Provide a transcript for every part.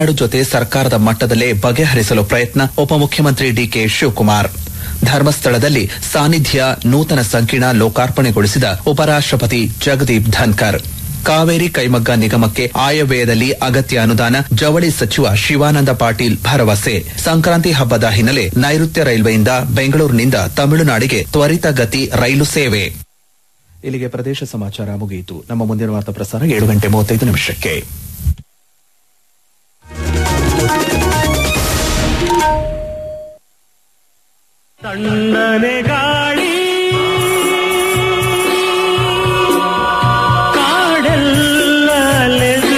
ನಾಯ್ಡು ಜೊತೆ ಸರ್ಕಾರದ ಮಟ್ಟದಲ್ಲೇ ಬಗೆಹರಿಸಲು ಪ್ರಯತ್ನ ಉಪಮುಖ್ಯಮಂತ್ರಿ ಡಿಕೆ ಶಿವಕುಮಾರ್ ಧರ್ಮಸ್ಥಳದಲ್ಲಿ ಸಾನ್ನಿಧ್ಯ ನೂತನ ಸಂಕೀರ್ಣ ಲೋಕಾರ್ಪಣೆಗೊಳಿಸಿದ ಉಪರಾಷ್ಟಪತಿ ಜಗದೀಪ್ ಧನ್ಕರ್ ಕಾವೇರಿ ಕೈಮಗ್ಗ ನಿಗಮಕ್ಕೆ ಆಯವ್ಯಯದಲ್ಲಿ ಅಗತ್ಯ ಅನುದಾನ ಜವಳಿ ಸಚಿವ ಶಿವಾನಂದ ಪಾಟೀಲ್ ಭರವಸೆ ಸಂಕ್ರಾಂತಿ ಹಬ್ಬದ ಹಿನ್ನೆಲೆ ನೈಋತ್ಯ ರೈಲ್ವೆಯಿಂದ ಬೆಂಗಳೂರಿನಿಂದ ತಮಿಳುನಾಡಿಗೆ ತ್ವರಿತಗತಿ ರೈಲು ಸೇವೆ ಇಲ್ಲಿಗೆ ಪ್ರದೇಶ ಸಮಾಚಾರ ಮುಗಿಯಿತು ನಮ್ಮ ಮುಂದಿನ ವಾರ್ತಾ ಪ್ರಸಾರ ಏಳು ಗಂಟೆ ಮೂವತ್ತೈದು ನಿಮಿಷಕ್ಕೆ ತಣ್ಣನೆ ಗಾಳಿ ಕಾಡೆಲ್ಲ ಅಲೆದು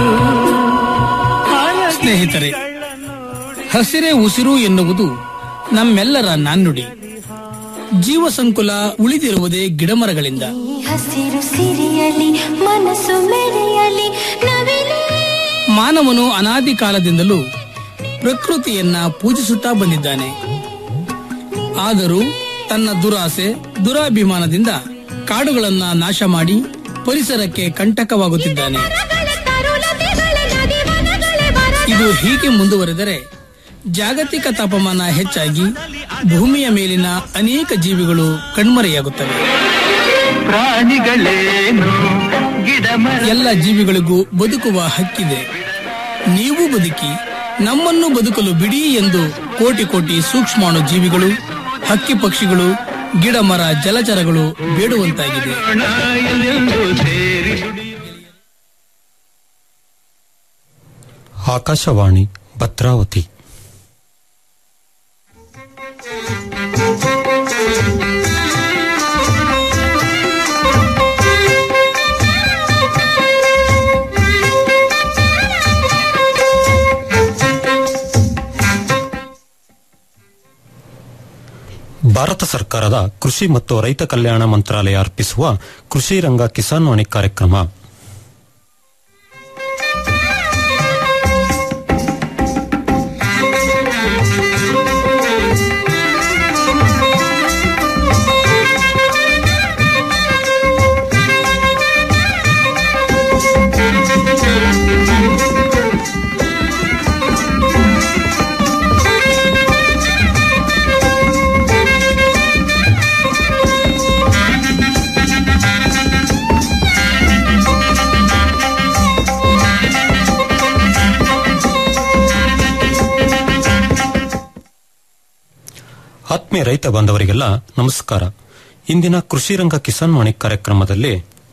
ಸ್ನೇಹಿತರೆ ಹಸಿರೇ ಉಸಿರು ಎನ್ನುವುದು ನಮ್ಮೆಲ್ಲರ ನಾಣ್ಣುಡಿ ಜೀವ ಸಂಕುಲ ಉಳಿದಿರುವುದೇ ಗಿಡಮರಗಳಿಂದ ಈ ಹಸಿರು ಸಿರಿಯಲಿ ಮನಸ್ಸು ಮೆರೆಯಲಿ ನವಿಲೇ ಮಾನವನು ಅನಾದಿ ಕಾಲದಿಂದಲೂ ಪ್ರಕೃತಿಯನ್ನ ಪೂಜಿಸುತ್ತಾ ಬಂದಿದ್ದಾನೆ ಆದರೂ ತನ್ನ ದುರಾಸೆ ದುರಾಭಿಮಾನದಿಂದ ಕಾಡುಗಳನ್ನ ನಾಶ ಮಾಡಿ ಪರಿಸರಕ್ಕೆ ಕಂಟಕವಾಗುತ್ತಿದ್ದಾನೆ ಇದು ಹೀಗೆ ಮುಂದುವರೆದರೆ ಜಾಗತಿಕ ತಾಪಮಾನ ಹೆಚ್ಚಾಗಿ ಭೂಮಿಯ ಮೇಲಿನ ಅನೇಕ ಜೀವಿಗಳು ಕಣ್ಮರೆಯಾಗುತ್ತವೆ ಪ್ರಾಣಿಗಳೇನು ಗಿಡ ಮರ ಎಲ್ಲ ಜೀವಿಗಳಿಗೂ ಬದುಕುವ ಹಕ್ಕಿದೆ ನೀವು ಬದುಕಿ ನಮ್ಮನ್ನು ಬದುಕಲು ಬಿಡಿ ಎಂದು ಕೋಟಿ ಕೋಟಿ ಸೂಕ್ಷ್ಮಾಣು ಜೀವಿಗಳು ಹಕ್ಕಿ ಪಕ್ಷಿಗಳು ಗಿಡ ಮರ ಜಲಚರಗಳು ಬೇಡುವಂತಾಗಿದೆ ಎಂದು ಸೇರಿ ಆಕಾಶವಾಣಿ ಭದ್ರಾವತಿ ಭಾರತ ಸರ್ಕಾರದ ಕೃಷಿ ಮತ್ತು ರೈತ ಕಲ್ಯಾಣ ಮಂತ್ರಾಲಯ ಅರ್ಪಿಸುವ ಕೃಷಿ ರಂಗ ಕಿಸಾನ್ ವಾಣಿ ಕಾರ್ಯಕ್ರಮ ಆತ್ಮೀಯ ರೈತ ಬಾಂಧವರಿಗೆಲ್ಲ ನಮಸ್ಕಾರ ಇಂದಿನ ಕೃಷಿ ರಂಗ ಕಿಸಾನ್ ವಾಣಿ ಕಾರ್ಯಕ್ರಮದಲ್ಲಿ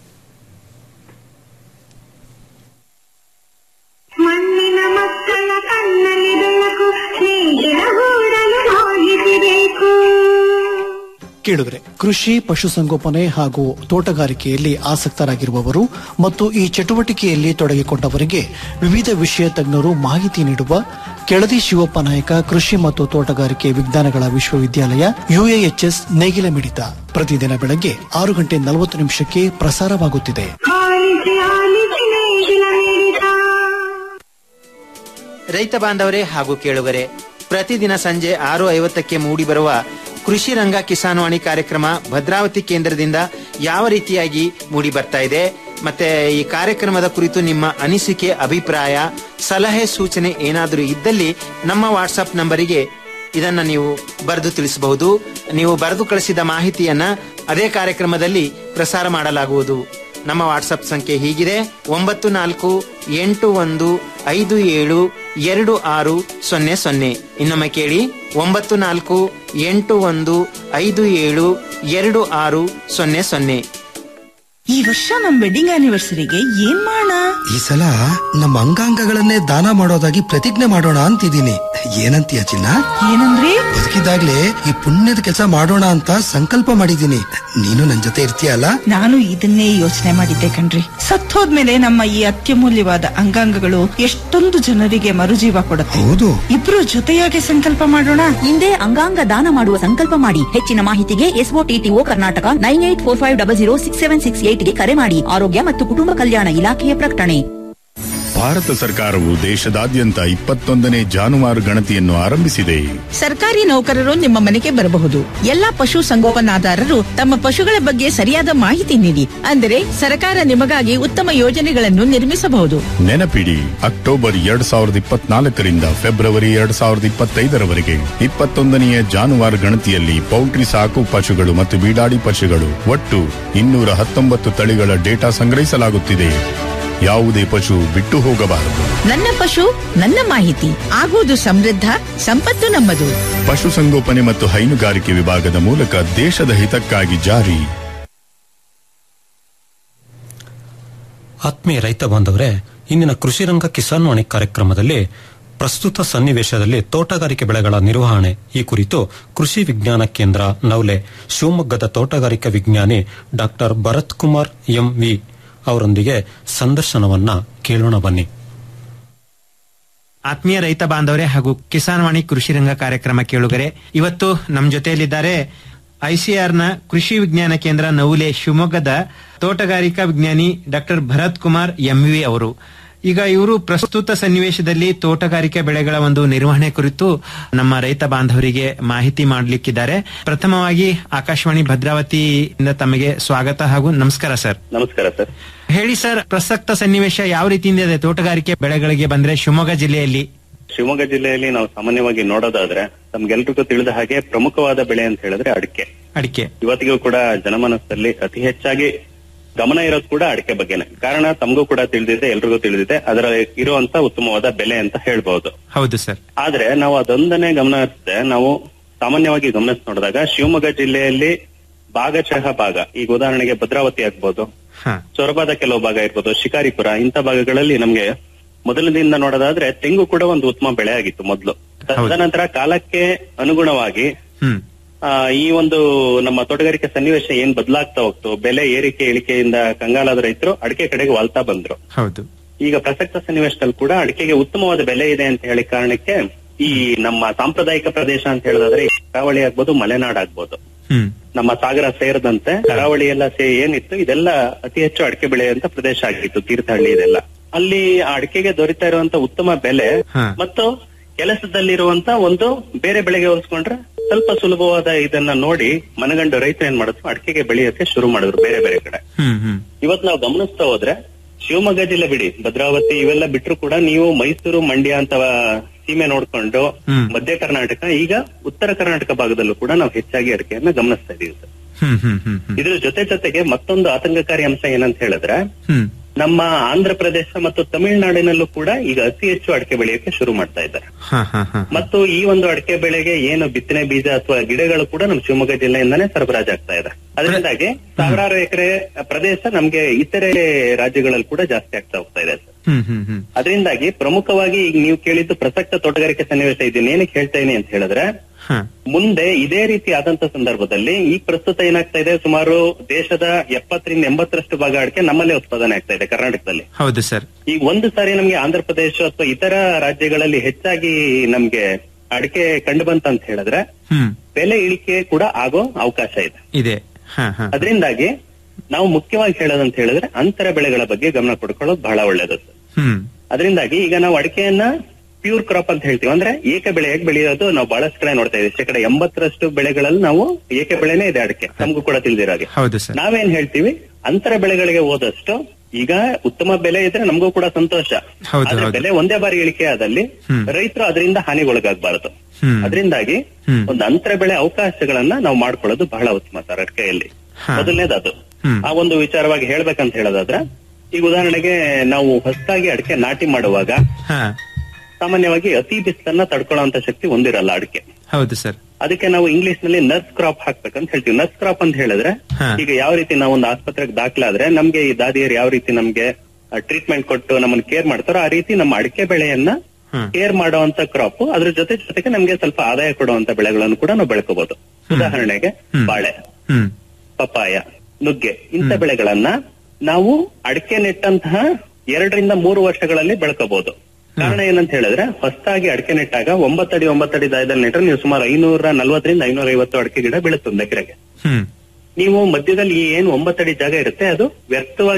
ಮಣ್ಣಿನ ಮಕ್ಕಳ ಕಣ್ಣಲ್ಲಿ ಬೆಳಕು ನೇಗಿಲ ಹೂಡಲು ಹೋಗಿಸಬೇಕು ಕೇಳಿದ್ರೆ ಕೃಷಿ ಪಶುಸಂಗೋಪನೆ ಹಾಗೂ ತೋಟಗಾರಿಕೆಯಲ್ಲಿ ಆಸಕ್ತರಾಗಿರುವವರು ಮತ್ತು ಈ ಚಟುವಟಿಕೆಯಲ್ಲಿ ತೊಡಗಿಕೊಂಡವರಿಗೆ ವಿವಿಧ ವಿಷಯ ತಜ್ಞರು ಮಾಹಿತಿ ನೀಡುವ ಕೆಳದಿ ಶಿವಪ್ಪ ನಾಯಕ ಕೃಷಿ ಮತ್ತು ತೋಟಗಾರಿಕೆ ವಿಜ್ಞಾನಗಳ ವಿಶ್ವವಿದ್ಯಾಲಯ ಯುಎಎಚ್ಎಸ್ ನೇಗಿಲ ಮಿಡಿತ ಪ್ರತಿದಿನ ಬೆಳಗ್ಗೆ ಆರು ಗಂಟೆ ನಲವತ್ತು ನಿಮಿಷಕ್ಕೆ ಪ್ರಸಾರವಾಗುತ್ತಿದೆ ಆಲಿಸಿ ಆಲಿಸಿ ನೇಗಿಲ ಮಿಡಿತ ರೈತ ಬಾಂಧವರೇ ಹಾಗೂ ಕೇಳುಗರೆ ಪ್ರತಿದಿನ ಸಂಜೆ ಆರು ಐವತ್ತಕ್ಕೆ ಮೂಡಿಬರುವ ಕೃಷಿ ರಂಗ ಕಿಸಾನ್ವಾಣಿ ಕಾರ್ಯಕ್ರಮ ಭದ್ರಾವತಿ ಕೇಂದ್ರದಿಂದ ಯಾವ ರೀತಿಯಾಗಿ ಮೂಡಿ ಬರ್ತಾ ಇದೆ ಮತ್ತೆ ಈ ಕಾರ್ಯಕ್ರಮದ ಕುರಿತು ನಿಮ್ಮ ಅನಿಸಿಕೆ ಅಭಿಪ್ರಾಯ ಸಲಹೆ ಸೂಚನೆ ಏನಾದರೂ ಇದ್ದಲ್ಲಿ ನಮ್ಮ ವಾಟ್ಸಪ್ ನಂಬರಿಗೆ ಇದನ್ನ ನೀವು ಬರೆದು ತಿಳಿಸಬಹುದು ನೀವು ಬರೆದು ಕಳಿಸಿದ ಮಾಹಿತಿಯನ್ನ ಅದೇ ಕಾರ್ಯಕ್ರಮದಲ್ಲಿ ಪ್ರಸಾರ ಮಾಡಲಾಗುವುದು ನಮ್ಮ ವಾಟ್ಸಪ್ ಸಂಖ್ಯೆ ಹೀಗಿದೆ ಒಂಬತ್ತು ನಾಲ್ಕು ಎಂಟು ಒಂದು ಐದು ಏಳು ಎರಡು ಆರು ಸೊನ್ನೆ ಸೊನ್ನೆ ಇನ್ನೊಮ್ಮೆ ಕೇಳಿ ಒಂಬತ್ತು ನಾಲ್ಕು ಎಂಟು ಒಂದು ಐದು ಏಳು ಎರಡು ಆರು ಸೊನ್ನೆ ಸೊನ್ನೆ ಈ ವರ್ಷ ನಮ್ ವೆಡ್ಡಿಂಗ್ ಆನಿವರ್ಸರಿಗೆ ಏನ್ ಮಾಡೋಣ ಈ ಸಲ ನಮ್ಮ ಅಂಗಾಂಗಗಳನ್ನೇ ದಾನ ಮಾಡೋದಾಗಿ ಪ್ರತಿಜ್ಞೆ ಮಾಡೋಣ ಅಂತಿದ್ದೀನಿ ಏನಂತೀಯ ಚಿನ್ನ ಏನಂದ್ರಿ ಬದುಕಿದಾಗ್ಲೇ ಈ ಪುಣ್ಯದ ಕೆಲಸ ಮಾಡೋಣ ಅಂತ ಸಂಕಲ್ಪ ಮಾಡಿದ್ದೀನಿ ನೀನು ನನ್ ಜೊತೆ ಇರ್ತೀಯಲ್ಲ ನಾನು ಇದನ್ನೇ ಯೋಚನೆ ಮಾಡಿದ್ದೆ ಕಣ್ರಿ ಸತ್ತೋದ್ಮೇಲೆ ನಮ್ಮ ಈ ಅತ್ಯಮೂಲ್ಯವಾದ ಅಂಗಾಂಗಗಳು ಎಷ್ಟೊಂದು ಜನರಿಗೆ ಮರುಜೀವ ಕೊಡುತ್ತೆ ಹೌದು ಇಬ್ರು ಜೊತೆಯಾಗಿ ಸಂಕಲ್ಪ ಮಾಡೋಣ ಹಿಂದೆ ಅಂಗಾಂಗ ದಾನ ಮಾಡುವ ಸಂಕಲ್ಪ ಮಾಡಿ ಹೆಚ್ಚಿನ ಮಾಹಿತಿಗೆ ಎಸ್ಒಟಿಟಿಒ Karnataka nine eight four five double zero six seven six ಏಟ್ಗೆ ಕರೆ ಮಾಡಿ ಆರೋಗ್ಯ ಮತ್ತು ಕುಟುಂಬ ಕಲ್ಯಾಣ ಇಲಾಖೆಯ ಪ್ರಕಟಣೆ ಭಾರತ ಸರ್ಕಾರವು ದೇಶದಾದ್ಯಂತ ಇಪ್ಪತ್ತೊಂದನೇ ಜಾನುವಾರು ಗಣತಿಯನ್ನು ಆರಂಭಿಸಿದೆ ಸರ್ಕಾರಿ ನೌಕರರು ನಿಮ್ಮ ಮನೆಗೆ ಬರಬಹುದು ಎಲ್ಲಾ ಪಶು ಸಂಗೋಪನಾದಾರರು ತಮ್ಮ ಪಶುಗಳ ಬಗ್ಗೆ ಸರಿಯಾದ ಮಾಹಿತಿ ನೀಡಿ ಅಂದರೆ ಸರ್ಕಾರ ನಿಮಗಾಗಿ ಉತ್ತಮ ಯೋಜನೆಗಳನ್ನು ನಿರ್ಮಿಸಬಹುದು ನೆನಪಿಡಿ ಅಕ್ಟೋಬರ್ ಎರಡ್ ಸಾವಿರದ ಇಪ್ಪತ್ನಾಲ್ಕರಿಂದ ಫೆಬ್ರವರಿ ಎರಡ್ ಸಾವಿರದ ಇಪ್ಪತ್ತೈದರವರೆಗೆ ಇಪ್ಪತ್ತೊಂದನೆಯ ಜಾನುವಾರು ಗಣತಿಯಲ್ಲಿ ಪೌಲ್ಟ್ರಿ ಸಾಕು ಪಶುಗಳು ಮತ್ತು ಬೀಡಾಡಿ ಪಶುಗಳು ಒಟ್ಟು ಇನ್ನೂರ ಹತ್ತೊಂಬತ್ತು ತಳಿಗಳ ಡೇಟಾ ಸಂಗ್ರಹಿಸಲಾಗುತ್ತಿದೆ ಯಾವುದೇ ಪಶು ಬಿಟ್ಟು ಹೋಗಬಾರದು ನನ್ನ ಪಶು ನನ್ನ ಮಾಹಿತಿ ಆಗುವುದು ಸಮೃದ್ಧ ಸಂಪತ್ತು ನಮ್ಮದು ಪಶುಸಂಗೋಪನೆ ಮತ್ತು ಹೈನುಗಾರಿಕೆ ವಿಭಾಗದ ಮೂಲಕ ದೇಶದ ಹಿತಕ್ಕಾಗಿ ಜಾರಿ ಆತ್ಮೀಯ ರೈತ ಬಾಂಧವರೇ ಇಂದಿನ ಕೃಷಿ ರಂಗ ಕಿಸಾನ್ ವಾಣಿ ಕಾರ್ಯಕ್ರಮದಲ್ಲಿ ಪ್ರಸ್ತುತ ಸನ್ನಿವೇಶದಲ್ಲಿ ತೋಟಗಾರಿಕೆ ಬೆಳೆಗಳ ನಿರ್ವಹಣೆ ಈ ಕುರಿತು ಕೃಷಿ ವಿಜ್ಞಾನ ಕೇಂದ್ರ ನವಲೆ ಶಿವಮೊಗ್ಗದ ತೋಟಗಾರಿಕಾ ವಿಜ್ಞಾನಿ ಡಾಕ್ಟರ್ ಭರತ್ ಕುಮಾರ್ ಎಂವಿ ಅವರೊಂದಿಗೆ ಸಂದರ್ಶನವನ್ನ ಕೇಳೋಣ ಬನ್ನಿ ಆತ್ಮೀಯ ರೈತ ಬಾಂಧವರೇ ಹಾಗೂ ಕಿಸಾನ್ ವಾಣಿ ಕೃಷಿ ರಂಗ ಕಾರ್ಯಕ್ರಮ ಕೇಳುಗರೆ ಇವತ್ತು ನಮ್ಮ ಜೊತೆಯಲ್ಲಿದ್ದಾರೆ ಐಸಿಆರ್ ನ ಕೃಷಿ ವಿಜ್ಞಾನ ಕೇಂದ್ರ ನವುಲೆ ಶಿವಮೊಗ್ಗದ ತೋಟಗಾರಿಕಾ ವಿಜ್ಞಾನಿ ಡಾಕ್ಟರ್ ಭರತ್ ಕುಮಾರ್ ಎಂವಿ ಅವರು ಈಗ ಇವರು ಪ್ರಸ್ತುತ ಸನ್ನಿವೇಶದಲ್ಲಿ ತೋಟಗಾರಿಕೆ ಬೆಳೆಗಳ ಒಂದು ನಿರ್ವಹಣೆ ಕುರಿತು ನಮ್ಮ ರೈತ ಬಾಂಧವರಿಗೆ ಮಾಹಿತಿ ಮಾಡಲಿಕ್ಕಿದ್ದಾರೆ ಪ್ರಥಮವಾಗಿ ಆಕಾಶವಾಣಿ ಭದ್ರಾವತಿಯಿಂದ ತಮಗೆ ಸ್ವಾಗತ ಹಾಗೂ ನಮಸ್ಕಾರ ಸರ್ ನಮಸ್ಕಾರ ಸರ್ ಹೇಳಿ ಸರ್ ಪ್ರಸಕ್ತ ಸನ್ನಿವೇಶ ಯಾವ ರೀತಿಯಿಂದ ಇದೆ ತೋಟಗಾರಿಕೆ ಬೆಳೆಗಳಿಗೆ ಬಂದ್ರೆ ಶಿವಮೊಗ್ಗ ಜಿಲ್ಲೆಯಲ್ಲಿ ಶಿವಮೊಗ್ಗ ಜಿಲ್ಲೆಯಲ್ಲಿ ನಾವು ಸಾಮಾನ್ಯವಾಗಿ ನೋಡೋದಾದ್ರೆ ನಮ್ಗೆಲ್ರಿಗೂ ತಿಳಿದ ಹಾಗೆ ಪ್ರಮುಖವಾದ ಬೆಳೆ ಅಂತ ಹೇಳಿದ್ರೆ ಅಡಿಕೆ ಅಡಿಕೆ ಇವತ್ತಿಗೂ ಕೂಡ ಜನಮನಸ್ಸಲ್ಲಿ ಅತಿ ಹೆಚ್ಚಾಗಿ ಗಮನ ಇರೋದು ಕೂಡ ಅಡಿಕೆ ಬಗ್ಗೆನೆ ಕಾರಣ ತಮಗೂ ಕೂಡ ತಿಳಿದಿದೆ ಎಲ್ರಿಗೂ ತಿಳಿದಿದೆ ಅದರ ಇರುವಂತ ಉತ್ತಮವಾದ ಬೆಲೆ ಅಂತ ಹೇಳ್ಬಹುದು ಹೌದು ಸರ್ ಆದ್ರೆ ನಾವು ಅದೊಂದನ್ನೇ ಗಮನ ಹರಿಸದೆ ನಾವು ಸಾಮಾನ್ಯವಾಗಿ ಗಮನಿಸಿ ನೋಡಿದಾಗ ಶಿವಮೊಗ್ಗ ಜಿಲ್ಲೆಯಲ್ಲಿ ಭಾಗಶಃ ಭಾಗ ಈಗ ಉದಾಹರಣೆಗೆ ಭದ್ರಾವತಿ ಆಗ್ಬೋದು ಹ. ಸೊರಬಾದ ಕೆಲವು ಭಾಗ ಇರ್ಬೋದು ಶಿಕಾರಿಪುರ ಇಂಥ ಭಾಗಗಳಲ್ಲಿ ನಮ್ಗೆ ಮೊದಲಿನಿಂದ ನೋಡೋದಾದ್ರೆ ತೆಂಗು ಕೂಡ ಒಂದು ಉತ್ತಮ ಬೆಳೆ ಆಗಿತ್ತು ಮೊದಲು ತದನಂತರ ಕಾಲಕ್ಕೆ ಅನುಗುಣವಾಗಿ ಹ್ಮ್ ಆ, ಈ ಒಂದು ನಮ್ಮ ತೋಟಗಾರಿಕೆ ಸನ್ನಿವೇಶ ಏನ್ ಬದಲಾಗ್ತಾ ಹೋಗ್ತು ಬೆಲೆ ಏರಿಕೆ ಇಳಿಕೆಯಿಂದ ಕಂಗಾಲಾದ ರೈತರು ಅಡಿಕೆ ಕಡೆಗೆ ವಾಲ್ತಾ ಬಂದ್ರು ಹೌದು ಈಗ ಪ್ರಸಕ್ತ ಸನ್ನಿವೇಶದಲ್ಲಿ ಕೂಡ ಅಡಿಕೆಗೆ ಉತ್ತಮವಾದ ಬೆಲೆ ಇದೆ ಅಂತ ಹೇಳಿ ಕಾರಣಕ್ಕೆ ಈ ನಮ್ಮ ಸಾಂಪ್ರದಾಯಿಕ ಪ್ರದೇಶ ಅಂತ ಹೇಳೋದಾದ್ರೆ ಈ ಕರಾವಳಿ ಆಗ್ಬೋದು ಮಲೆನಾಡ್ ಆಗ್ಬೋದು ಹ್ಮ್ ನಮ್ಮ ಸಾಗರ ಸೇರಿದಂತೆ ಕರಾವಳಿ ಎಲ್ಲ ಸೇ ಏನಿತ್ತು ಇದೆಲ್ಲ ಅತಿ ಹೆಚ್ಚು ಅಡಿಕೆ ಬೆಳೆಯುವಂತ ಪ್ರದೇಶ ಆಗಿತ್ತು ತೀರ್ಥಹಳ್ಳಿ ಇದೆಲ್ಲ ಅಲ್ಲಿ ಆ ಅಡಿಕೆಗೆ ದೊರೀತಾ ಇರುವಂತ ಉತ್ತಮ ಬೆಲೆ ಮತ್ತು ಕೆಲಸದಲ್ಲಿರುವಂತ ಒಂದು ಬೇರೆ ಬೆಳೆಗೆ ಹೋಲಿಸ್ಕೊಂಡ್ರೆ ಸ್ವಲ್ಪ ಸುಲಭವಾದ ಇದನ್ನ ನೋಡಿ ಮನಗಂಡು ರೈತರು ಏನ್ ಮಾಡಿದ್ರು ಅಡಿಕೆಗೆ ಬೆಳೆಯೋಕೆ ಶುರು ಮಾಡಿದ್ರು ಬೇರೆ ಬೇರೆ ಕಡೆ ಹ್ಮ್ ಹ್ಮ್ ಇವತ್ತು ನಾವು ಗಮನಿಸ್ತಾ ಹೋದ್ರೆ ಶಿವಮೊಗ್ಗ ಜಿಲ್ಲೆ ಬಿಡಿ ಭದ್ರಾವತಿ ಇವೆಲ್ಲ ಬಿಟ್ರು ಕೂಡ ನೀವು ಮೈಸೂರು ಮಂಡ್ಯ ಅಂತ ಸೀಮೆ ನೋಡ್ಕೊಂಡು ಹ್ಮ್. ಮಧ್ಯ ಕರ್ನಾಟಕ ಈಗ ಉತ್ತರ ಕರ್ನಾಟಕ ಭಾಗದಲ್ಲೂ ಕೂಡ ನಾವು ಹೆಚ್ಚಾಗಿ ಅಡಿಕೆಯನ್ನ ಗಮನಿಸ್ತಾ ಇದೀವಿ ಸರ್ ಹ್ಮ್ ಹ್ಮ್ ಹ್ಮ್ ಹ್ಮ್ ಇದ್ರ ಜೊತೆ ಜೊತೆಗೆ ಮತ್ತೊಂದು ಆತಂಕಕಾರಿ ಅಂಶ ಏನಂತ ಹೇಳಿದ್ರೆ ಹ್ಮ್ ನಮ್ಮ ಆಂಧ್ರ ಪ್ರದೇಶ ಮತ್ತು ತಮಿಳುನಾಡಿನಲ್ಲೂ ಕೂಡ ಈಗ ಅತಿ ಹೆಚ್ಚು ಅಡಿಕೆ ಬೆಳೆಯೋಕೆ ಶುರು ಮಾಡ್ತಾ ಇದ್ದಾರೆ ಹ ಹ ಹ ಮತ್ತು ಈ ಒಂದು ಅಡಿಕೆ ಬೆಳೆಗೆ ಏನು ಬಿತ್ತನೆ ಬೀಜ ಅಥವಾ ಗಿಡಗಳು ಕೂಡ ನಮ್ಮ ಶಿವಮೊಗ್ಗ ಜಿಲ್ಲೆಯಿಂದಾನೇ ಸರಬರಾಜಾಗ್ತಾ ಇದೆ ಅದರಿಂದಾಗಿ ಸಾವಿರಾರು ಎಕರೆ ಪ್ರದೇಶ ನಮ್ಗೆ ಇತರೆ ರಾಜ್ಯಗಳಲ್ಲಿ ಕೂಡ ಜಾಸ್ತಿ ಆಗ್ತಾ ಹೋಗ್ತಾ ಇದೆ ಸರ್ ಹ್ಮ್ ಹ್ಮ್ ಹ್ಮ್ ಅದರಿಂದಾಗಿ ಪ್ರಮುಖವಾಗಿ ಈಗ ನೀವು ಕೇಳಿದ್ದು ಪ್ರಸಕ್ತ ತೋಟಗಾರಿಕೆ ಸನ್ನಿವೇಶ ಇದನ್ನ ಏನಕ್ಕೆ ಹೇಳ್ತಾ ಇದೀನಿ ಅಂತ ಹೇಳಿದ್ರೆ ಹ ಮುಂದೆ ಇದೇ ರೀತಿ ಆದಂತ ಸಂದರ್ಭದಲ್ಲಿ ಈ ಪ್ರಸ್ತುತ ಏನಾಗ್ತಾ ಇದೆ ಸುಮಾರು ದೇಶದ ಎಪ್ಪತ್ತರಿಂದ ಎಂಬತ್ತರಷ್ಟು ಭಾಗ ಅಡಿಕೆ ನಮ್ಮಲ್ಲೇ ಉತ್ಪಾದನೆ ಆಗ್ತಾ ಇದೆ ಕರ್ನಾಟಕದಲ್ಲಿ ಹೌದು ಸರ್ ಈಗ ಒಂದು ಸಾರಿ ನಮ್ಗೆ ಆಂಧ್ರ ಪ್ರದೇಶ ಅಥವಾ ಇತರ ರಾಜ್ಯಗಳಲ್ಲಿ ಹೆಚ್ಚಾಗಿ ನಮ್ಗೆ ಅಡಿಕೆ ಕಂಡು ಬಂತ ಅಂತ ಹೇಳಿದ್ರೆ ಹ್ಮ್ ಬೆಲೆ ಇಳಿಕೆ ಕೂಡ ಆಗೋ ಅವಕಾಶ ಇದೆ ಇದೆ ಹ ಹ ಅದರಿಂದಾಗಿ ನಾವು ಮುಖ್ಯವಾಗಿ ಹೇಳೋದಂತ ಹೇಳಿದ್ರೆ ಅಂತರ ಬೆಳೆಗಳ ಬಗ್ಗೆ ಗಮನ ಕೊಡ್ಕೊಳ್ಳೋದು ಬಹಳ ಒಳ್ಳೇದು ಸರ್ ಹ್ಮ್ ಅದರಿಂದಾಗಿ ಈಗ ನಾವು ಅಡಿಕೆಯನ್ನ ಪ್ಯೂರ್ ಕ್ರಾಪ್ ಅಂತ ಹೇಳ್ತೀವಿ ಅಂದ್ರೆ ಏಕ ಬೆಳೆಯಾಗಿ ಬೆಳೆಯೋದು ನಾವು ಬಹಳಷ್ಟು ಕಡೆ ನೋಡ್ತಾ ಇದ್ದೀವಿ ಶೇಕಡ ಎಂಬತ್ತರಷ್ಟು ಬೆಳೆಗಳಲ್ಲಿ ನಾವು ಏಕ ಬೆಳೆನೇ ಇದೆ ಅಡಿಕೆ ನಮಗೂ ಕೂಡ ತಿಳಿದಿರೋ ಹಾಗೆ ಹೌದು ಸರ್ ನಾವೇನ್ ಹೇಳ್ತೀವಿ ಅಂತರ ಬೆಳೆಗಳಿಗೆ ಹೋದಷ್ಟು ಈಗ ಉತ್ತಮ ಬೆಲೆ ಇದ್ರೆ ನಮಗೂ ಕೂಡ ಸಂತೋಷ ಹೌದು, ಆದ್ರೆ ಹೌದು. ಬೆಲೆ ಒಂದೇ ಬಾರಿ ಇಳಿಕೆ ಆದಲ್ಲಿ ಹ್ಮ್. ರೈತರು ಅದರಿಂದ ಹಾನಿಗೊಳಗಾಗಬಾರದು ಹ್ಮ್ ಅದರಿಂದಾಗಿ ಹ್ಮ್. ಒಂದು ಅಂತರ ಬೆಳೆ ಅವಕಾಶಗಳನ್ನ ನಾವು ಮಾಡ್ಕೊಳ್ಳೋದು ಬಹಳ ಉತ್ತಮ ಸರ್ ಅಡಿಕೆಯಲ್ಲಿ ಹಾ. ಮೊದಲನೇದು ಅದು ಹ್ಮ್. ಆ ಒಂದು ವಿಚಾರವಾಗಿ ಹೇಳ್ಬೇಕಂತ ಹೇಳೋದಾದ್ರೆ ಈಗ ಉದಾಹರಣೆಗೆ ನಾವು ಹೊಸದಾಗಿ ಅಡಿಕೆ ನಾಟಿ ಮಾಡುವಾಗ ಹ ಸಾಮಾನ್ಯವಾಗಿ ಅತಿ ಬಿಸಿಲನ್ನ ತಡ್ಕೊಳ್ಳುವಂತ ಶಕ್ತಿ ಹೊಂದಿರಲ್ಲ ಅಡಿಕೆ ಹೌದು ಸರ್ ಅದಕ್ಕೆ ನಾವು ಇಂಗ್ಲಿಷ್ ನಲ್ಲಿ ನರ್ಸ್ ಕ್ರಾಪ್ ಹಾಕ್ಬೇಕಂತ ಹೇಳ್ತೀವಿ ನರ್ಸ್ ಕ್ರಾಪ್ ಅಂತ ಹೇಳಿದ್ರೆ ಹಾ. ಈಗ ಯಾವ ರೀತಿ ನಾವು ಒಂದು ಆಸ್ಪತ್ರೆಗೆ ದಾಖಲಾದ್ರೆ ನಮ್ಗೆ ಈ ದಾದಿಯರು ಯಾವ ರೀತಿ ನಮ್ಗೆ ಟ್ರೀಟ್ಮೆಂಟ್ ಕೊಟ್ಟು ನಮ್ಮನ್ನ ಕೇರ್ ಮಾಡ್ತಾರೋ ಆ ರೀತಿ ನಮ್ಮ ಅಡಿಕೆ ಬೆಳೆಯನ್ನ ಹ್ಮ್. ಕೇರ್ ಮಾಡುವಂತ ಕ್ರಾಪ್ ಅದ್ರ ಜೊತೆ ಜೊತೆಗೆ ನಮ್ಗೆ ಸ್ವಲ್ಪ ಆದಾಯ ಕೊಡುವಂತ ಬೆಳೆಗಳನ್ನು ಕೂಡ ನಾವು ಬೆಳ್ಕೋಬಹುದು ಉದಾಹರಣೆಗೆ ಹ್ಮ್. ಬಾಳೆ ಹ್ಮ್ ಪಪ್ಪಾಯ ನುಗ್ಗೆ ಇಂಥ ಬೆಳೆಗಳನ್ನ ನಾವು ಅಡಿಕೆ ನೆಟ್ಟಂತಹ ಎರಡರಿಂದ ಮೂರು ವರ್ಷಗಳಲ್ಲಿ ಬೆಳ್ಕೋಬಹುದು ಕಾರಣ ಏನಂತ ಹೇಳಿದ್ರೆ ಹೊಸದಾಗಿ ಅಡಿಕೆ ನೆಟ್ಟಾಗ ಒಂಬತ್ತಡಿ ಒಂಬತ್ತಡಿ ದಾಯದಲ್ಲಿ ನೆಟ್ರೆ ನೀವು ಸುಮಾರು ಐನೂರ ನಲ್ವತ್ತರಿಂದ ಐನೂರ ಐವತ್ತು ಅಡಿಕೆ ಗಿಡ ಬೀಳುತ್ತೆ ಒಂದು ಎಕರೆಗೆ ಹ್ಮ್ ನೀವು ಮಧ್ಯದಲ್ಲಿ ಈ ಏನು ಒಂಬತ್ತಡಿ ಜಾಗ ಇರುತ್ತೆ ಅದು ವ್ಯರ್ಥವಾಗಿ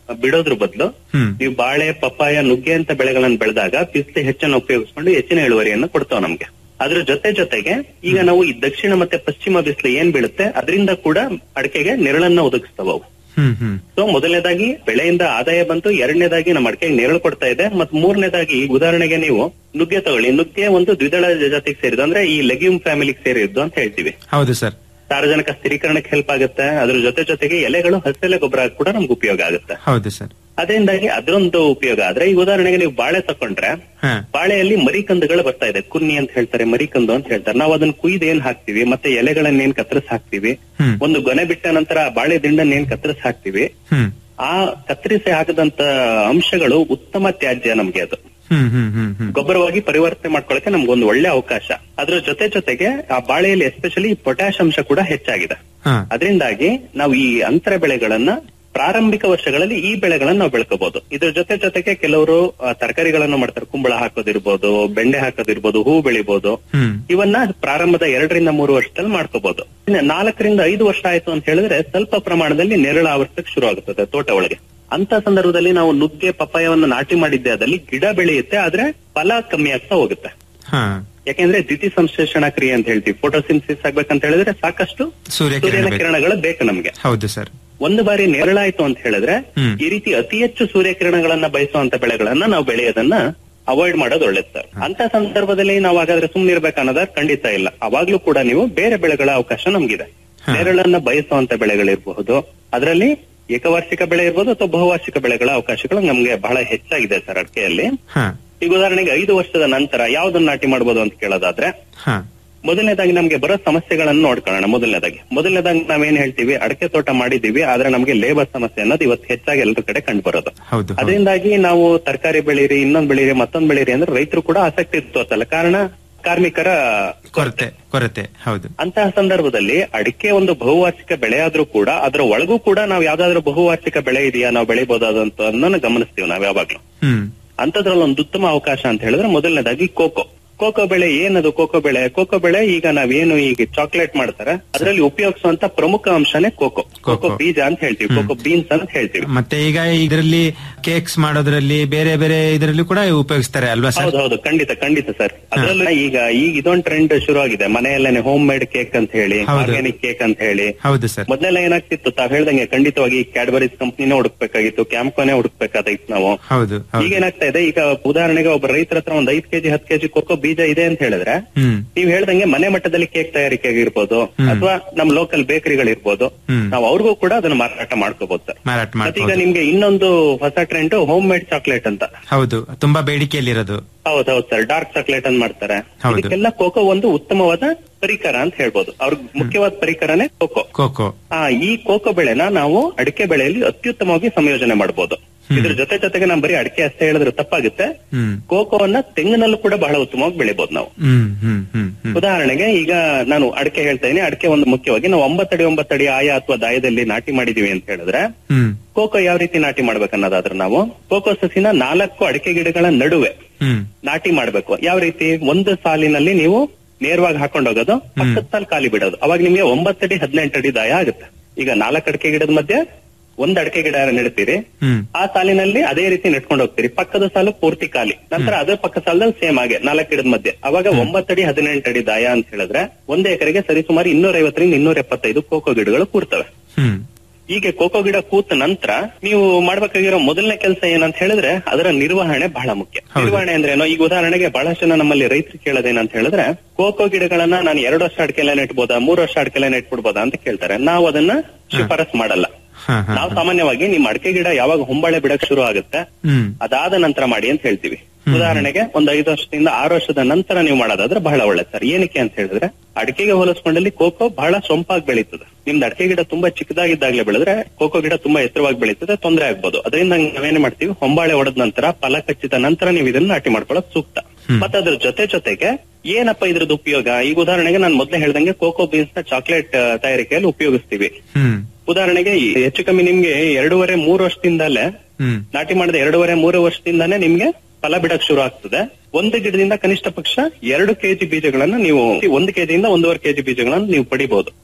ಬಿಡೋದ್ರ ಬದಲು ನೀವು ಬಾಳೆ ಪಪ್ಪಾಯ ನುಗ್ಗೆ ಅಂತ ಬೆಳೆಗಳನ್ನ ಬೆಳೆದಾಗ ಬಿಸಿಲು ಹೆಚ್ಚನ್ನು ಉಪಯೋಗಿಸ್ಕೊಂಡು ಹೆಚ್ಚಿನ ಇಳುವರಿಯನ್ನು ಕೊಡ್ತಾವ ನಮ್ಗೆ ಅದ್ರ ಜೊತೆ ಜೊತೆಗೆ ಈಗ ನಾವು ಈ ದಕ್ಷಿಣ ಮತ್ತೆ ಪಶ್ಚಿಮ ಬಿಸಿಲು ಏನ್ ಬೀಳುತ್ತೆ ಅದರಿಂದ ಕೂಡ ಅಡಿಕೆಗೆ ನೆರಳನ್ನ ಒದಗಿಸ್ತಾವ ಅವು ಹ್ಮ್ ಹ್ಮ್ ಸೊ ಮೊದಲನೇದಾಗಿ ಬೆಳೆಯಿಂದ ಆದಾಯ ಬಂತು ಎರಡನೇದಾಗಿ ನಮ್ಮ ಅಡಿಕೆಗೆ ನೆರಳು ಕೊಡ್ತಾ ಇದೆ ಮತ್ತು ಮೂರನೇದಾಗಿ ಉದಾಹರಣೆಗೆ ನೀವು ನುಗ್ಗೆ ತಗೊಳ್ಳಿ ನುಗ್ಗೆ ಒಂದು ದ್ವಿದಳ ಜಾತಿಗೆ ಸೇರಿದ್ದು ಅಂದ್ರೆ ಈ ಲೆಗ್ಯೂಮ್ ಫ್ಯಾಮಿಲಿಗೆ ಸೇರಿದ್ದು ಅಂತ ಹೇಳ್ತೀವಿ ಹೌದು ಸರ್ ಸಾರ್ವಜನಿಕ ಸ್ಥಿರೀಕರಣಕ್ಕೆ ಹೆಲ್ಪ್ ಆಗುತ್ತೆ ಅದ್ರ ಜೊತೆ ಜೊತೆಗೆ ಎಲೆಗಳು ಹಸಿರೆಲೆ ಗೊಬ್ಬರ ಕೂಡ ನಮ್ಗೆ ಉಪಯೋಗ ಆಗುತ್ತೆ ಹೌದು ಸರ್ ಅದರಿಂದಾಗಿ ಅದರೊಂದು ಉಪಯೋಗ ಆದ್ರೆ ಈ ಉದಾಹರಣೆಗೆ ನೀವು ಬಾಳೆ ತಕೊಂಡ್ರೆ ಹಾ ಬಾಳೆಯಲ್ಲಿ ಮರಿಕಂದುಗಳು ಬರ್ತಾ ಇದೆ ಕುನ್ನಿ ಅಂತ ಹೇಳ್ತಾರೆ ಮರಿಕಂದು ಅಂತ ಹೇಳ್ತಾರೆ ನಾವು ಅದನ್ನ ಕುಯ್ದು ಏನ್ ಹಾಕ್ತಿವಿ ಮತ್ತೆ ಎಲೆಗಳನ್ನ ಏನ್ ಕತ್ತರಿಸಿ ಹಾಕ್ತಿವಿ ಹ್ಮ್. ಒಂದು ಗೊನೆ ಬಿಟ್ಟ ನಂತರ ಆ ಬಾಳೆ ದಿಂಡನ್ನ ಏನ್ ಕತ್ತರಿಸಿ ಹಾಕ್ತಿವಿ ಹ್ಮ್ ಆ ಕತ್ತರಿಸಿ ಹಾಕದಂತ ಅಂಶಗಳು ಉತ್ತಮ ತ್ಯಾಜ್ಯ ನಮ್ಗೆ ಅದು ಹ್ಮ್ ಹ್ಮ್ ಹ್ಮ್ ಹ್ಮ್ ಗೊಬ್ಬರವಾಗಿ ಪರಿವರ್ತನೆ ಮಾಡ್ಕೊಳ್ಳಕ್ಕೆ ನಮ್ಗೊಂದು ಒಳ್ಳೆ ಅವಕಾಶ ಅದ್ರ ಜೊತೆ ಜೊತೆಗೆ ಆ ಬಾಳೆಯಲ್ಲಿ ಎಸ್ಪೆಷಲಿ ಪೊಟ್ಯಾಶ್ ಅಂಶ ಕೂಡ ಹೆಚ್ಚಾಗಿದೆ ಹಾ ಅದರಿಂದಾಗಿ ನಾವು ಈ ಅಂತರ ಬೆಳೆಗಳನ್ನ ಪ್ರಾರಂಭಿಕ ವರ್ಷಗಳಲ್ಲಿ ಈ ಬೆಳೆಗಳನ್ನ ನಾವು ಬೆಳ್ಕೋಬಹುದು ಇದ್ರ ಜೊತೆ ಜೊತೆಗೆ ಕೆಲವರು ಆ, ತರಕಾರಿಗಳನ್ನ ಮಾಡ್ತಾರೆ ಕುಂಬಳ ಹಾಕೋದಿರ್ಬೋದು ಬೆಂಡೆ ಹಾಕೋದಿರ್ಬೋದು ಹೂ ಬೆಳಿಬಹುದು ಹ್ಮ್ ಇವನ್ನ ಪ್ರಾರಂಭದ ಎರಡರಿಂದ ಮೂರು ವರ್ಷದಲ್ಲಿ ಮಾಡ್ಕೋಬಹುದು ಇನ್ನು ನಾಲ್ಕರಿಂದ ಐದು ವರ್ಷ ಆಯ್ತು ಅಂತ ಹೇಳಿದ್ರೆ ಸ್ವಲ್ಪ ಪ್ರಮಾಣದಲ್ಲಿ ನೆರಳು ಆವರ್ತಕ್ಕೆ ಶುರು ಆಗುತ್ತದೆ ತೋಟ ಒಳಗೆ ಅಂತ ಸಂದರ್ಭದಲ್ಲಿ ನಾವು ನುಗ್ಗೆ ಪಪ್ಪಾಯವನ್ನ ನಾಟಿ ಮಾಡಿದ್ದೆ ಅದಲ್ಲಿ ಗಿಡ ಬೆಳೆಯುತ್ತೆ ಆದ್ರೆ ಫಲ ಕಮ್ಮಿ ಆಗ್ತಾ ಹೋಗುತ್ತೆ ಹಾ ಯಾಕೆಂದ್ರೆ ದ್ವಿತೀಯ ಸಂಶ್ಲೇಷಣಾ ಕ್ರಿಯೆ ಅಂತ ಹೇಳ್ತೀವಿ ಫೋಟೋಸಿಂಥಸಿಸ್ ಆಗ್ಬೇಕಂತ ಹೇಳಿದ್ರೆ ಸಾಕಷ್ಟು ಸೂರ್ಯಕಿರಣ ಸೂರ್ಯನ ಬೇಕು. ಕಿರಣಗಳು ಬೇಕು ನಮ್ಗೆ ಹೌದು ಸರ್ ಒಂದು ಬಾರಿ ನೆರಳಾಯ್ತು ಅಂತ ಹೇಳಿದ್ರೆ ಹ್ಮ್. ಈ ರೀತಿ ಅತಿ ಹೆಚ್ಚು ಸೂರ್ಯಕಿರಣಗಳನ್ನ ಬಯಸುವಂತ ಬೆಳೆಗಳನ್ನ ನಾವು ಬೆಳೆಯೋದನ್ನ ಅವಾಯ್ಡ್ ಮಾಡೋದು ಒಳ್ಳೇದು ಸರ್ ಅಂತ ಸಂದರ್ಭದಲ್ಲಿ ನಾವು ಹಾಗಾದ್ರೆ ಸುಮ್ಮನೆ ಇರ್ಬೇಕನ್ನೋದ ಖಂಡಿತ ಇಲ್ಲ ಅವಾಗ್ಲೂ ಕೂಡ ನೀವು ಬೇರೆ ಬೆಳೆಗಳ ಅವಕಾಶ ನಮ್ಗಿದೆ ನೆರಳನ್ನ ಬಯಸುವಂತ ಬೆಳೆಗಳಿರಬಹುದು ಅದರಲ್ಲಿ ಏಕವಾರ್ಷಿಕ ಬೆಳೆ ಇರ್ಬೋದು ಅಥವಾ ಬಹುವಾರ್ಷಿಕ ಬೆಳೆಗಳ ಅವಕಾಶಗಳು ನಮ್ಗೆ ಬಹಳ ಹೆಚ್ಚಾಗಿದೆ ಸರ್ ಅಡಿಕೆಯಲ್ಲಿ ಹಾ ಈಗ ಉದಾಹರಣೆಗೆ ಐದು ವರ್ಷದ ನಂತರ ಯಾವ್ದನ್ನ ನಾಟಿ ಮಾಡಬಹುದು ಅಂತ ಕೇಳೋದಾದ್ರೆ ಹಾ ಮೊದಲನೇದಾಗಿ ನಮ್ಗೆ ಬರೋ ಸಮಸ್ಯೆಗಳನ್ನು ನೋಡ್ಕೊಳ್ಳೋಣ ಮೊದಲನೇದಾಗಿ ಮೊದಲನೇದಾಗಿ ನಾವೇನ್ ಹೇಳ್ತೀವಿ ಅಡಕೆ ತೋಟ ಮಾಡಿದೀವಿ ಆದ್ರೆ ನಮ್ಗೆ ಲೇಬರ್ ಸಮಸ್ಯೆ ಅನ್ನೋದು ಇವತ್ತು ಹೆಚ್ಚಾಗಿ ಎಲ್ಲರ ಕಡೆ ಕಂಡು ಬರೋದು ಹೌದು ಹೌದು. ಅದರಿಂದಾಗಿ ನಾವು ತರಕಾರಿ ಬೆಳೀರಿ ಇನ್ನೊಂದ್ ಬೆಳೀರಿ ಮತ್ತೊಂದ್ ಬೆಳೀರಿ ಅಂದ್ರೆ ರೈತರು ಕೂಡ ಆಸಕ್ತಿ ತೋರ್ತಲ್ಲ ಕಾರಣ ಕಾರ್ಮಿಕರ ಕೊರತೆ ಕೊರತೆ ಹೌದು ಅಂತಹ ಸಂದರ್ಭದಲ್ಲಿ ಅಡಿಕೆ ಒಂದು ಬಹುವಾರ್ಷಿಕ ಬೆಳೆ ಆದ್ರೂ ಕೂಡ ಅದರ ಒಳಗೂ ಕೂಡ ನಾವು ಯಾವ್ದಾದ್ರು ಬಹುವಾರ್ಷಿಕ ಬೆಳೆ ಇದೆಯಾ ನಾವು ಬೆಳಿಬಹುದಾದಂತ ಅನ್ನೋದನ್ನ ಗಮನಿಸ್ತೀವಿ ನಾವ್ ಯಾವಾಗ್ಲೂ ಹ್ಮ್ ಅಂತದ್ರಲ್ಲಿ ಒಂದು ಉತ್ತಮ ಅವಕಾಶ ಅಂತ ಹೇಳಿದ್ರೆ ಮೊದಲನೇದಾಗಿ ಕೋಕೋ ಕೋಕೋ ಬೆಳೆ ಏನದು ಕೋಕೋ ಬೆಳೆ ಕೋಕೋ ಬೆಳೆ ಈಗ ನಾವೇನು ಈಗ ಚಾಕ್ಲೇಟ್ ಮಾಡ್ತಾರೆ ಅದರಲ್ಲಿ ಉಪಯೋಗಿಸುವಂತ ಪ್ರಮುಖ ಅಂಶನೇ ಕೋಕೋ ಕೋಕೋ ಬೀಜ ಅಂತ ಹೇಳ್ತೀವಿ ಕೋಕೋ ಬೀನ್ಸ್ ಅಂತ ಹೇಳ್ತೀವಿ ಮತ್ತೆ ಈಗ ಇದರಲ್ಲಿ ಕೇಕ್ಸ್ ಮಾಡೋದ್ರಲ್ಲಿ ಬೇರೆ ಬೇರೆ ಇದರಲ್ಲಿ ಕೂಡ ಉಪಯೋಗಿಸ್ತಾರೆ ಅಲ್ವಾ ಸರ್ ಹೌದು ಹೌದು ಖಂಡಿತ ಖಂಡಿತ ಸರ್ ಅದ್ರಲ್ಲೂ ಈಗ ಈಗ ಇದೊಂದು ಟ್ರೆಂಡ್ ಶುರು ಆಗಿದೆ ಮನೆಯಲ್ಲೇನೆ ಹೋಮ್ ಮೇಡ್ ಕೇಕ್ ಅಂತ ಹೇಳಿ ಹೌದು. ಆರ್ಗ್ಯಾನಿಕ್ ಕೇಕ್ ಅಂತ ಹೇಳಿ ಹೌದು ಸರ್ ಮೊದಲೆಲ್ಲ ಏನಾಗ್ತಿತ್ತು ತಾವ್ ಹೇಳ್ದಂಗೆ ಖಂಡಿತವಾಗಿ ಕ್ಯಾಡ್ಬರೀಸ್ ಕಂಪ್ನಿನೇ ಹುಡುಕ್ಬೇಕಾಗಿತ್ತು ಕ್ಯಾಂಪ್ಕೋನೆ ಹುಡುಕ್ಬೇಕಾಗಿತ್ತು ನಾವು ಹೌದು ಈಗ ಏನಾಗ್ತಾ ಇದೆ ಈಗ ಉದಾಹರಣೆಗೆ ಒಬ್ಬ ರೈತರ ಹತ್ರ ಒಂದ್ ಐದ್ ಕೆಜಿ ಹತ್ತು ಕೆಜಿ ಕೊಕ್ಕೋ ಬೀಜ ಇದೆ ಅಂತ ಹೇಳಿದ್ರೆ ಹ್ಮ್ ನೀವ್ ಹೇಳ್ದಂಗೆ ಮನೆ ಮಟ್ಟದಲ್ಲಿ ಕೇಕ್ ತಯಾರಿಕೆ ಆಗಿರ್ಬೋದು ಹ್ಮ್. ಅಥವಾ ನಮ್ ಲೋಕಲ್ ಬೇಕರಿಗಳಿರ್ಬೋದು ಹ್ಮ್. ನಾವು ಅವ್ರಿಗೂ ಕೂಡ ಅದನ್ನ ಮಾರಾಟ ಮಾಡ್ಕೋಬಹುದು ಸರ್ ಮಾರಾಟ ಮತ್ತೆ ಈಗ ಮಾಡ್ಬೋದು ನಿಮ್ಗೆ ಇನ್ನೊಂದು ಹೊಸ ಟ್ರೆಂಡ್ ಹೋಮ್ ಮೇಡ್ ಚಾಕ್ಲೇಟ್ ಅಂತ ಹೌದು ತುಂಬಾ ಬೇಡಿಕೆಯಲ್ಲಿರೋದು ಹೌದೌದು ಸರ್ ಡಾರ್ಕ್ ಚಾಕ್ಲೇಟ್ ಅಂತ ಮಾಡ್ತಾರೆ ಹೌದು. ಇದಕ್ಕೆಲ್ಲ ಕೋಕೋ ಒಂದು ಉತ್ತಮವಾದ ಪರಿಕರ ಅಂತ ಹೇಳ್ಬೋದು ಅವ್ರ ಮುಖ್ಯವಾದ ಪರಿಕರನೇ ಕೋಕೋ ಕೋಕೋ ಆ ಈ ಕೋಕೋ ಬೆಳೆನ ನಾವು ಅಡಿಕೆ ಬೆಳೆಯಲ್ಲಿ ಅತ್ಯುತ್ತಮವಾಗಿ ಸಂಯೋಜನೆ ಮಾಡಬಹುದು ಇದ್ರ ಜೊತೆ ಜೊತೆಗೆ ನಾವು ಬರೀ ಅಡಿಕೆ ಅಷ್ಟೇ ಹೇಳಿದ್ರೆ ತಪ್ಪಾಗುತ್ತೆ ಹ್ಮ್ ಕೋಕೋವನ್ನ ತೆಂಗಿನಲ್ಲೂ ಕೂಡ ಬಹಳ ಉತ್ತಮವಾಗಿ ಬೆಳಿಬಹುದು ನಾವು ಹ್ಮ್ ಹ್ಮ್ ಹ್ಮ್ ಹ್ಮ್ ಉದಾಹರಣೆಗೆ ಈಗ ನಾನು ಅಡಿಕೆ ಹೇಳ್ತಾ ಇದೀನಿ ಅಡಿಕೆ ಒಂದು ಮುಖ್ಯವಾಗಿ ನಾವು ಒಂಬತ್ತಡಿ ಒಂಬತ್ತಡಿ ಆಯ ಅಥವಾ ದಾಯದಲ್ಲಿ ನಾಟಿ ಮಾಡಿದೀವಿ ಅಂತ ಹೇಳಿದ್ರೆ ಹ್ಮ್ ಕೋಕೋ ಯಾವ ರೀತಿ ನಾಟಿ ಮಾಡ್ಬೇಕನ್ನೋದಾದ್ರೆ ನಾವು ಕೋಕೋ ಸಸಿನ ನಾಲ್ಕು ಅಡಿಕೆ ಗಿಡಗಳ ನಡುವೆ ಹ್ಮ್ ನಾಟಿ ಮಾಡ್ಬೇಕು ಯಾವ ರೀತಿ ಒಂದು ಸಾಲಿನಲ್ಲಿ ನೀವು ನೇರವಾಗಿ ಹಾಕೊಂಡು ಹೋಗೋದು ಪಕ್ಕದ ಸಾಲು ಖಾಲಿ ಬಿಡೋದು ಅವಾಗ ನಿಮ್ಗೆ ಒಂಬತ್ತಡಿ ಹದಿನೆಂಟಡಿ ದಾಯ ಆಗುತ್ತೆ ಈಗ ನಾಲ್ಕು ಅಡಿಕೆ ಗಿಡದ ಮಧ್ಯೆ ಒಂದ್ ಅಡಿಕೆ ಗಿಡ ನೆಡ್ತೀರಿ ಹ್ಮ್ ಆ ಸಾಲಿನಲ್ಲಿ ಅದೇ ರೀತಿ ನೆಟ್ಕೊಂಡು ಹೋಗ್ತೀರಿ ಪಕ್ಕದ ಸಾಲು ಪೂರ್ತಿ ಖಾಲಿ ನಂತರ ಅದೇ ಪಕ್ಕ ಸಾಲದಲ್ಲಿ ಸೇಮ್ ಹಾಗೆ ನಾಲ್ಕು ಗಿಡದ ಮಧ್ಯೆ ಅವಾಗ ಒಂಬತ್ತಡಿ ಹದಿನೆಂಟಡಿ ದಾಯ ಅಂತ ಹೇಳಿದ್ರೆ ಒಂದೇ ಎಕರೆಗೆ ಸರಿಸುಮಾರು ಇನ್ನೂರ ಐವತ್ತರಿಂದ ಇನ್ನೂರ ಎಪ್ಪತ್ತೈದು ಕೋಕೋ ಗಿಡಗಳು ಕೂರ್ತವೆ ಹ್ಮ್ ಹೀಗೆ ಕೋಕೋ ಗಿಡ ಕೂತ ನಂತರ ನೀವು ಮಾಡ್ಬೇಕಾಗಿರೋ ಮೊದಲನೇ ಕೆಲಸ ಏನಂತ ಹೇಳಿದ್ರೆ ಅದರ ನಿರ್ವಹಣೆ ಬಹಳ ಮುಖ್ಯ ನಿರ್ವಹಣೆ ಅಂದ್ರೆ ಏನೋ ಈಗ ಉದಾಹರಣೆಗೆ ಬಹಳಷ್ಟು ಜನ ನಮ್ಮಲ್ಲಿ ರೈತರು ಕೇಳೋದೇನಂತ ಹೇಳಿದ್ರೆ ಕೋಕೋ ಗಿಡಗಳನ್ನ ನಾನು ಎರಡು ವರ್ಷ ಅಡಿಕೆಲ್ಲ ನೆಟ್ಬೋದಾ ಮೂರು ವರ್ಷ ಅಡಿಕೆಲ್ಲ ನೆಟ್ಬಿಡ್ಬೋದಾ ಅಂತ ಕೇಳ್ತಾರೆ ನಾವು ಅದನ್ನ ಶಿಫಾರಸ್ ಮಾಡಲ್ಲ ಹಾ ಹಾ ನಾವು ಸಾಮಾನ್ಯವಾಗಿ ನಿಮ್ ಅಡಿಕೆ ಗಿಡ ಯಾವಾಗ ಹೊಂಬಾಳೆ ಬಿಡಕ್ ಶುರು ಆಗುತ್ತೆ ಹ್ಮ್ ಅದಾದ ನಂತರ ಮಾಡಿ ಅಂತ ಹೇಳ್ತೀವಿ ಉದಾಹರಣೆಗೆ ಒಂದ್ ಐದು ವರ್ಷದಿಂದ ಆರು ವರ್ಷದ ನಂತರ ನೀವು ಮಾಡೋದಾದ್ರೆ ಬಹಳ ಒಳ್ಳೆ ಸರ್ ಏನಕ್ಕೆ ಅಂತ ಹೇಳಿದ್ರೆ ಅಡಿಕೆಗೆ ಹೋಲಿಸ್ಕೊಂಡಲ್ಲಿ ಕೋಕೋ ಬಹಳ ಸೊಂಪಾಗಿ ಬೆಳೀತದೆ ನಿಮ್ದು ಅಡಿಕೆ ಗಿಡ ತುಂಬಾ ಚಿಕ್ಕದಾಗಿದ್ದಾಗ್ಲೇ ಬೆಳೆದ್ರೆ ಕೋಕೋ ಗಿಡ ತುಂಬಾ ಎತ್ತರವಾಗಿ ಬೆಳೀತದೆ ತೊಂದರೆ ಆಗ್ಬೋದು ಅದರಿಂದ ನಾವೇನ್ ಮಾಡ್ತೀವಿ ಹೊಂಬಾಳೆ ಹೊಡೆದ ನಂತರ ಫಲ ಕಚ್ಚಿದ ನಂತರ ನೀವು ಇದನ್ನ ನಾಟಿ ಮಾಡ್ಕೊಳ್ಳೋದು ಸೂಕ್ತ ಮತ್ತೆ ಅದ್ರ ಜೊತೆ ಜೊತೆಗೆ ಏನಪ್ಪ ಇದ್ರದ್ದು ಉಪಯೋಗ ಈಗ ಉದಾಹರಣೆಗೆ ನಾನು ಮೊದಲೇ ಹೇಳ್ದಂಗೆ ಕೋಕೋ ಬೀನ್ಸ್ ನ ಚಾಕ್ಲೇಟ್ ತಯಾರಿಕೆಯಲ್ಲಿ ಉಪಯೋಗಿಸ್ತೀವಿ ಹ್ಮ್ ಉದಾಹರಣೆಗೆ ಈ ಹೆಚ್ಚು ಕಮ್ಮಿ ನಿಮ್ಗೆ ಎರಡೂವರೆ ಮೂರು ವರ್ಷದಿಂದಲೇ ಹ್ಮ್ ನಾಟಿ ಮಾಡಿದ ಎರಡೂವರೆ ಮೂರು ವರ್ಷದಿಂದಾನೇ ನಿಮ್ಗೆ ಫಲ ಬಿಡಕ್ ಶುರು ಆಗ್ತದೆ ಒಂದು ಗಿಡದಿಂದ ಕನಿಷ್ಠ ಪಕ್ಷ ಎರಡು ಕೆಜಿ ಬೀಜಗಳನ್ನ ನೀವು ಒಂದು ಕೆಜಿಯಿಂದ ಒಂದೂವರೆ ಕೆಜಿ ಬೀಜಗಳನ್ನ ನೀವು ಪಡಿಬಹುದು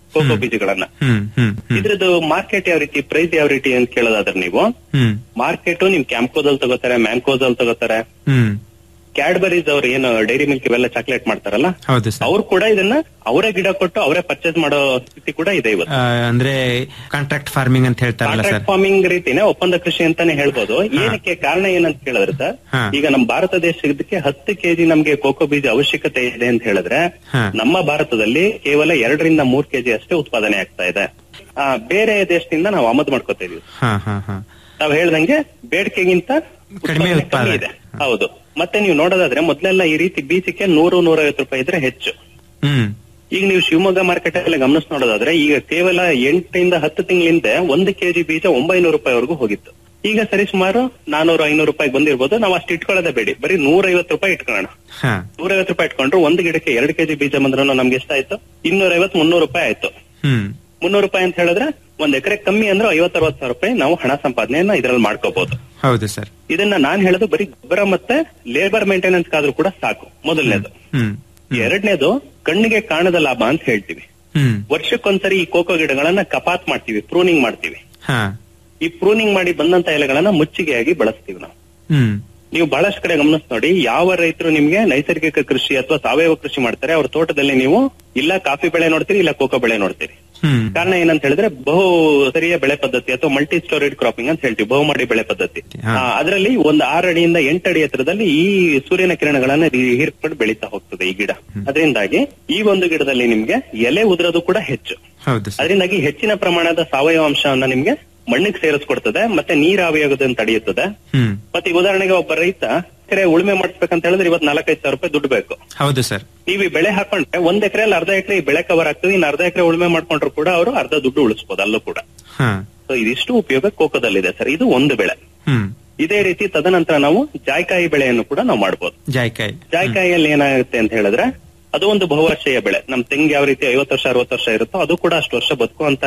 ಕೋಕೋ ಬೀಜಗಳನ್ನ ಹ್ಮ್ ಹ್ಮ್ ಇದ್ರದ್ದು ಮಾರ್ಕೆಟ್ ಯಾವ ರೀತಿ ಪ್ರೈಸ್ ಯಾವ ರೀತಿ ಅಂತ ಕೇಳೋದಾದ್ರೆ ನೀವು ಹ್ಮ್ ಮಾರ್ಕೆಟ್ ನಿಮ್ ಕ್ಯಾಂಪ್ಕೋದಲ್ಲಿ ತಗೋತಾರೆ ಮ್ಯಾಂಕೋದಲ್ಲಿ ತಗೋತಾರೆ ಹ್ಮ್ ಕ್ಯಾಡ್ಬರೀಸ್ ಅವ್ರು ಏನು ಡೈರಿ ಮಿಲ್ಕ್ ಇವೆಲ್ಲ ಚಾಕ್ಲೇಟ್ ಮಾಡ್ತಾರಲ್ಲ ಹೌದು ಸರ್ ಅವ್ರು ಕೂಡ ಇದನ್ನ ಅವರೇ ಗಿಡ ಕೊಟ್ಟು ಅವರೇ ಪರ್ಚೇಸ್ ಮಾಡೋ ಸ್ಥಿತಿ ಕೂಡ ಇದೆ ಇವತ್ತು ಆ, ಅಂದ್ರೆ ಕಾಂಟ್ರಾಕ್ಟ್ ಫಾರ್ಮಿಂಗ್ ಅಂತ ಹೇಳ್ತಾರಲ್ಲ ಸರ್ ಕಾಂಟ್ರಾಕ್ಟ್ ಫಾರ್ಮಿಂಗ್ ರೀತಿನೇ ಒಪ್ಪಂದ ಕೃಷಿ ಅಂತಾನೆ ಹೇಳ್ಬೋದು ಏನಕ್ಕೆ ಕಾರಣ ಏನಂತ ಕೇಳಿದ್ರೆ ಸರ್ ಹಾ. ಈಗ ನಮ್ಮ ಭಾರತ ದೇಶಕ್ಕೆ ಹತ್ತು ಕೆಜಿ ನಮ್ಗೆ ಕೋಕೋ ಬೀಜ ಅವಶ್ಯಕತೆ ಇದೆ ಅಂತ ಹೇಳಿದ್ರೆ ಹಾ. ನಮ್ಮ ಭಾರತದಲ್ಲಿ ಕೇವಲ ಎರಡರಿಂದ ಮೂರ್ ಕೆಜಿ ಅಷ್ಟೇ ಉತ್ಪಾದನೆ ಆಗ್ತಾ ಇದೆ ಆ, ಬೇರೆ ದೇಶದಿಂದ ನಾವು ಆಮದು ಮಾಡ್ಕೋತಾ ಇದೀವಿ ಹಾ ಹಾ ಹಾ ನಾವ್ ಹೇಳ್ದಂಗೆ ಬೇಡಿಕೆಗಿಂತ ಕಡಿಮೆ ಉತ್ಪಾದನೆ ಉತ್ಪಾದನೆ. ಇದೆ ಹೌದು ಮತ್ತೆ ನೀವು ನೋಡೋದಾದ್ರೆ ಮೊದ್ಲೆಲ್ಲ ಈ ರೀತಿ ಬೀಜಕ್ಕೆ ನೂರು ನೂರೈವತ್ತು ರೂಪಾಯಿ ಇದ್ರೆ ಹೆಚ್ಚು ಹ್ಮ್ ಈಗ ನೀವು ಶಿವಮೊಗ್ಗ ಮಾರ್ಕೆಟ್ ಅಲ್ಲಿ ಗಮನಿಸಿ ನೋಡೋದಾದ್ರೆ ಈಗ ಕೇವಲ ಎಂಟರಿಂದ ಹತ್ತು ತಿಂಗಳಿಂದ ಒಂದು ಕೆಜಿ ಬೀಜ ಒಂಬೈನೂರು ರೂಪಾಯಿವರೆಗೂ ಹೋಗಿತ್ತು ಈಗ ಸರಿ ಸುಮಾರು ನಾನೂರು ಐನೂರು ರೂಪಾಯಿ ಬಂದಿರ್ಬೋದು ನಾವು ಅಷ್ಟು ಇಟ್ಕೊಳ್ಳೋದೇ ಬೇಡಿ ಬರೀ ನೂರೈವತ್ತು ರೂಪಾಯಿ ಇಟ್ಕೊಳ್ಳೋಣ ಹಾ ನೂರೈವತ್ತು ರೂಪಾಯಿ ಇಟ್ಕೊಂಡ್ರು ಒಂದು ಗಿಡಕ್ಕೆ ಎರಡು ಕೆಜಿ ಬೀಜ ಬಂದ್ರೂ ನಮ್ಗೆ ಎಷ್ಟಾಯ್ತು ಇನ್ನೂರೈವತ್ತು ಮುನ್ನೂರು ರೂಪಾಯಿ ಆಯ್ತು ಹ್ಮ್ ಮುನ್ನೂರು ರೂಪಾಯಿ ಅಂತ ಹೇಳಿದ್ರೆ ಒಂದ್ ಎಕರೆ ಕಮ್ಮಿ ಅಂದ್ರೆ ಐವತ್ತರವತ್ತು ಸಾವಿರ ರೂಪಾಯಿ ನಾವು ಹಣ ಸಂಪಾದನೆಯನ್ನ ಇದ್ರಲ್ಲಿ ಮಾಡ್ಕೋಬಹುದು ಹೌದು ಸರ್ ಇದನ್ನ ನಾನ್ ಹೇಳೋದು ಬರೀ ಗೊಬ್ಬರ ಮತ್ತೆ ಲೇಬರ್ ಮೇಂಟೆನೆನ್ಸ್ ಆದ್ರೂ ಕೂಡ ಸಾಕು ಮೊದಲನೇದು ಹ್ಮ್ ಎರಡನೇದು ಕಣ್ಣಿಗೆ ಕಾಣದ ಲಾಭ ಅಂತ ಹೇಳ್ತೀವಿ ಹ್ಮ್ ವರ್ಷಕ್ಕೊಂದ್ಸರಿ ಈ ಕೋಕೋ ಗಿಡಗಳನ್ನ ಕಪಾತ್ ಮಾಡ್ತೀವಿ ಪ್ರೂನಿಂಗ್ ಮಾಡ್ತೀವಿ ಹಾ ಈ ಪ್ರೂನಿಂಗ್ ಮಾಡಿ ಬಂದಂತ ಎಲೆಗಳನ್ನ ಮುಚ್ಚಿಗೆಯಾಗಿ ಬಳಸ್ತೀವಿ ನಾವು ಹ್ಮ್ ನೀವು ಬಹಳಷ್ಟು ಕಡೆ ಗಮನಿಸ್ ನೋಡಿ ಯಾವ ರೈತರು ನಿಮ್ಗೆ ನೈಸರ್ಗಿಕ ಕೃಷಿ ಅಥವಾ ಸಾವಯವ ಕೃಷಿ ಮಾಡ್ತಾರೆ ಅವ್ರ ತೋಟದಲ್ಲಿ ನೀವು ಇಲ್ಲ ಕಾಫಿ ಬೆಳೆ ನೋಡ್ತೀರಿ ಇಲ್ಲ ಕೋಕೋ ಬೆಳೆ ನೋಡ್ತೀರಿ ಹ್ಮ್ ಕಾರಣ ಏನಂತ ಹೇಳಿದ್ರೆ ಬಹು ಸರಿಯ ಬೆಳೆ ಪದ್ಧತಿ ಅಥವಾ ಮಲ್ಟಿ ಸ್ಟೋರೇಡ್ ಕ್ರಾಪಿಂಗ್ ಅಂತ ಹೇಳ್ತೀವಿ ಬಹುಮಾಡಿ ಬೆಳೆ ಪದ್ಧತಿ ಹಾ. ಅದರಲ್ಲಿ ಒಂದು ಆರು ಅಡಿಯಿಂದ ಎಂಟು ಅಡಿ ಎತ್ತರದಲ್ಲಿ ಈ ಸೂರ್ಯನ ಕಿರಣಗಳನ್ನ ಹೀ- ಹೀರ್ಕೊಂಡು ಬೆಳೀತಾ ಹೋಗ್ತದೆ ಈ ಗಿಡ ಅದರಿಂದಾಗಿ ಈ ಒಂದು ಗಿಡದಲ್ಲಿ ನಿಮ್ಗೆ ಎಲೆ ಉದುರೋದು ಕೂಡ ಹೆಚ್ಚು ಹೌದು ಸರ್ ಅದರಿಂದಾಗಿ ಹೆಚ್ಚಿನ ಪ್ರಮಾಣದ ಸಾವಯವ ಅಂಶವನ್ನ ನಿಮ್ಗೆ ಮಣ್ಣಿಗೆ ಸೇರಿಸ್ಕೊಡ್ತದೆ ಮತ್ತೆ ನೀರಾವಿಯಾಗೋದನ್ನ ತಡೆಯುತ್ತದೆ ಹ್ಮ್ ಮತ್ತೆ ಈಗ ಉದಾಹರಣೆಗೆ ಒಬ್ಬ ರೈತ ಎಕರೆ ಉಳುಮೆ ಮಾಡಿಸ್ಬೇಕಂತ ಹೇಳಿದ್ರೆ ಇವತ್ತು ನಾಲ್ಕೈದು ಸಾವಿರ ರೂಪಾಯಿ ದುಡ್ಡು ಬೇಕು ಹೌದು ಸರ್ ನೀವು ಈ ಬೆಳೆ ಹಾಕೊಂಡ್ರೆ ಒಂದ್ ಎಕರೆಯಲ್ಲಿ ಅರ್ಧ ಎಕರೆ ಈ ಬೆಳೆ ಕವರ್ ಆಗ್ತದೆ ಇನ್ನು ಅರ್ಧ ಎಕರೆ ಉಳುಮೆ ಮಾಡ್ಕೊಂಡ್ರು ಕೂಡ ಅವರು ಅರ್ಧ ದುಡ್ಡು ಉಳಿಸ್ಬೋದು ಅಲ್ಲೂ ಕೂಡ ಹಾ ಸೊ ಇದಿಷ್ಟು ಉಪಯೋಗ ಕೋಕೋದಲ್ಲಿದೆ ಸರ್ ಇದು ಒಂದು ಬೆಳೆ ಹ್ಮ್ ಇದೇ ರೀತಿ ತದನಂತರ ನಾವು ಜಾಯ್ಕಾಯಿ ಬೆಳೆಯನ್ನು ಕೂಡ ನಾವು ಮಾಡ್ಬೋದು ಜಾಯ್ಕಾಯಿ ಜಾಯ್ಕಾಯಿಯಲ್ಲಿ ಏನಾಗುತ್ತೆ ಅಂತ ಹೇಳಿದ್ರೆ ಅದು ಒಂದು ಬಹುವರ್ಷೀಯ ಬೆಳೆ ನಮ್ ತೆಂಗ್ ಯಾವ ರೀತಿ ಐವತ್ತು ವರ್ಷ ಅರವತ್ತು ವರ್ಷ ಇರುತ್ತೋ ಅದು ಕೂಡ ಅಷ್ಟು ವರ್ಷ ಬದುಕುವಂತ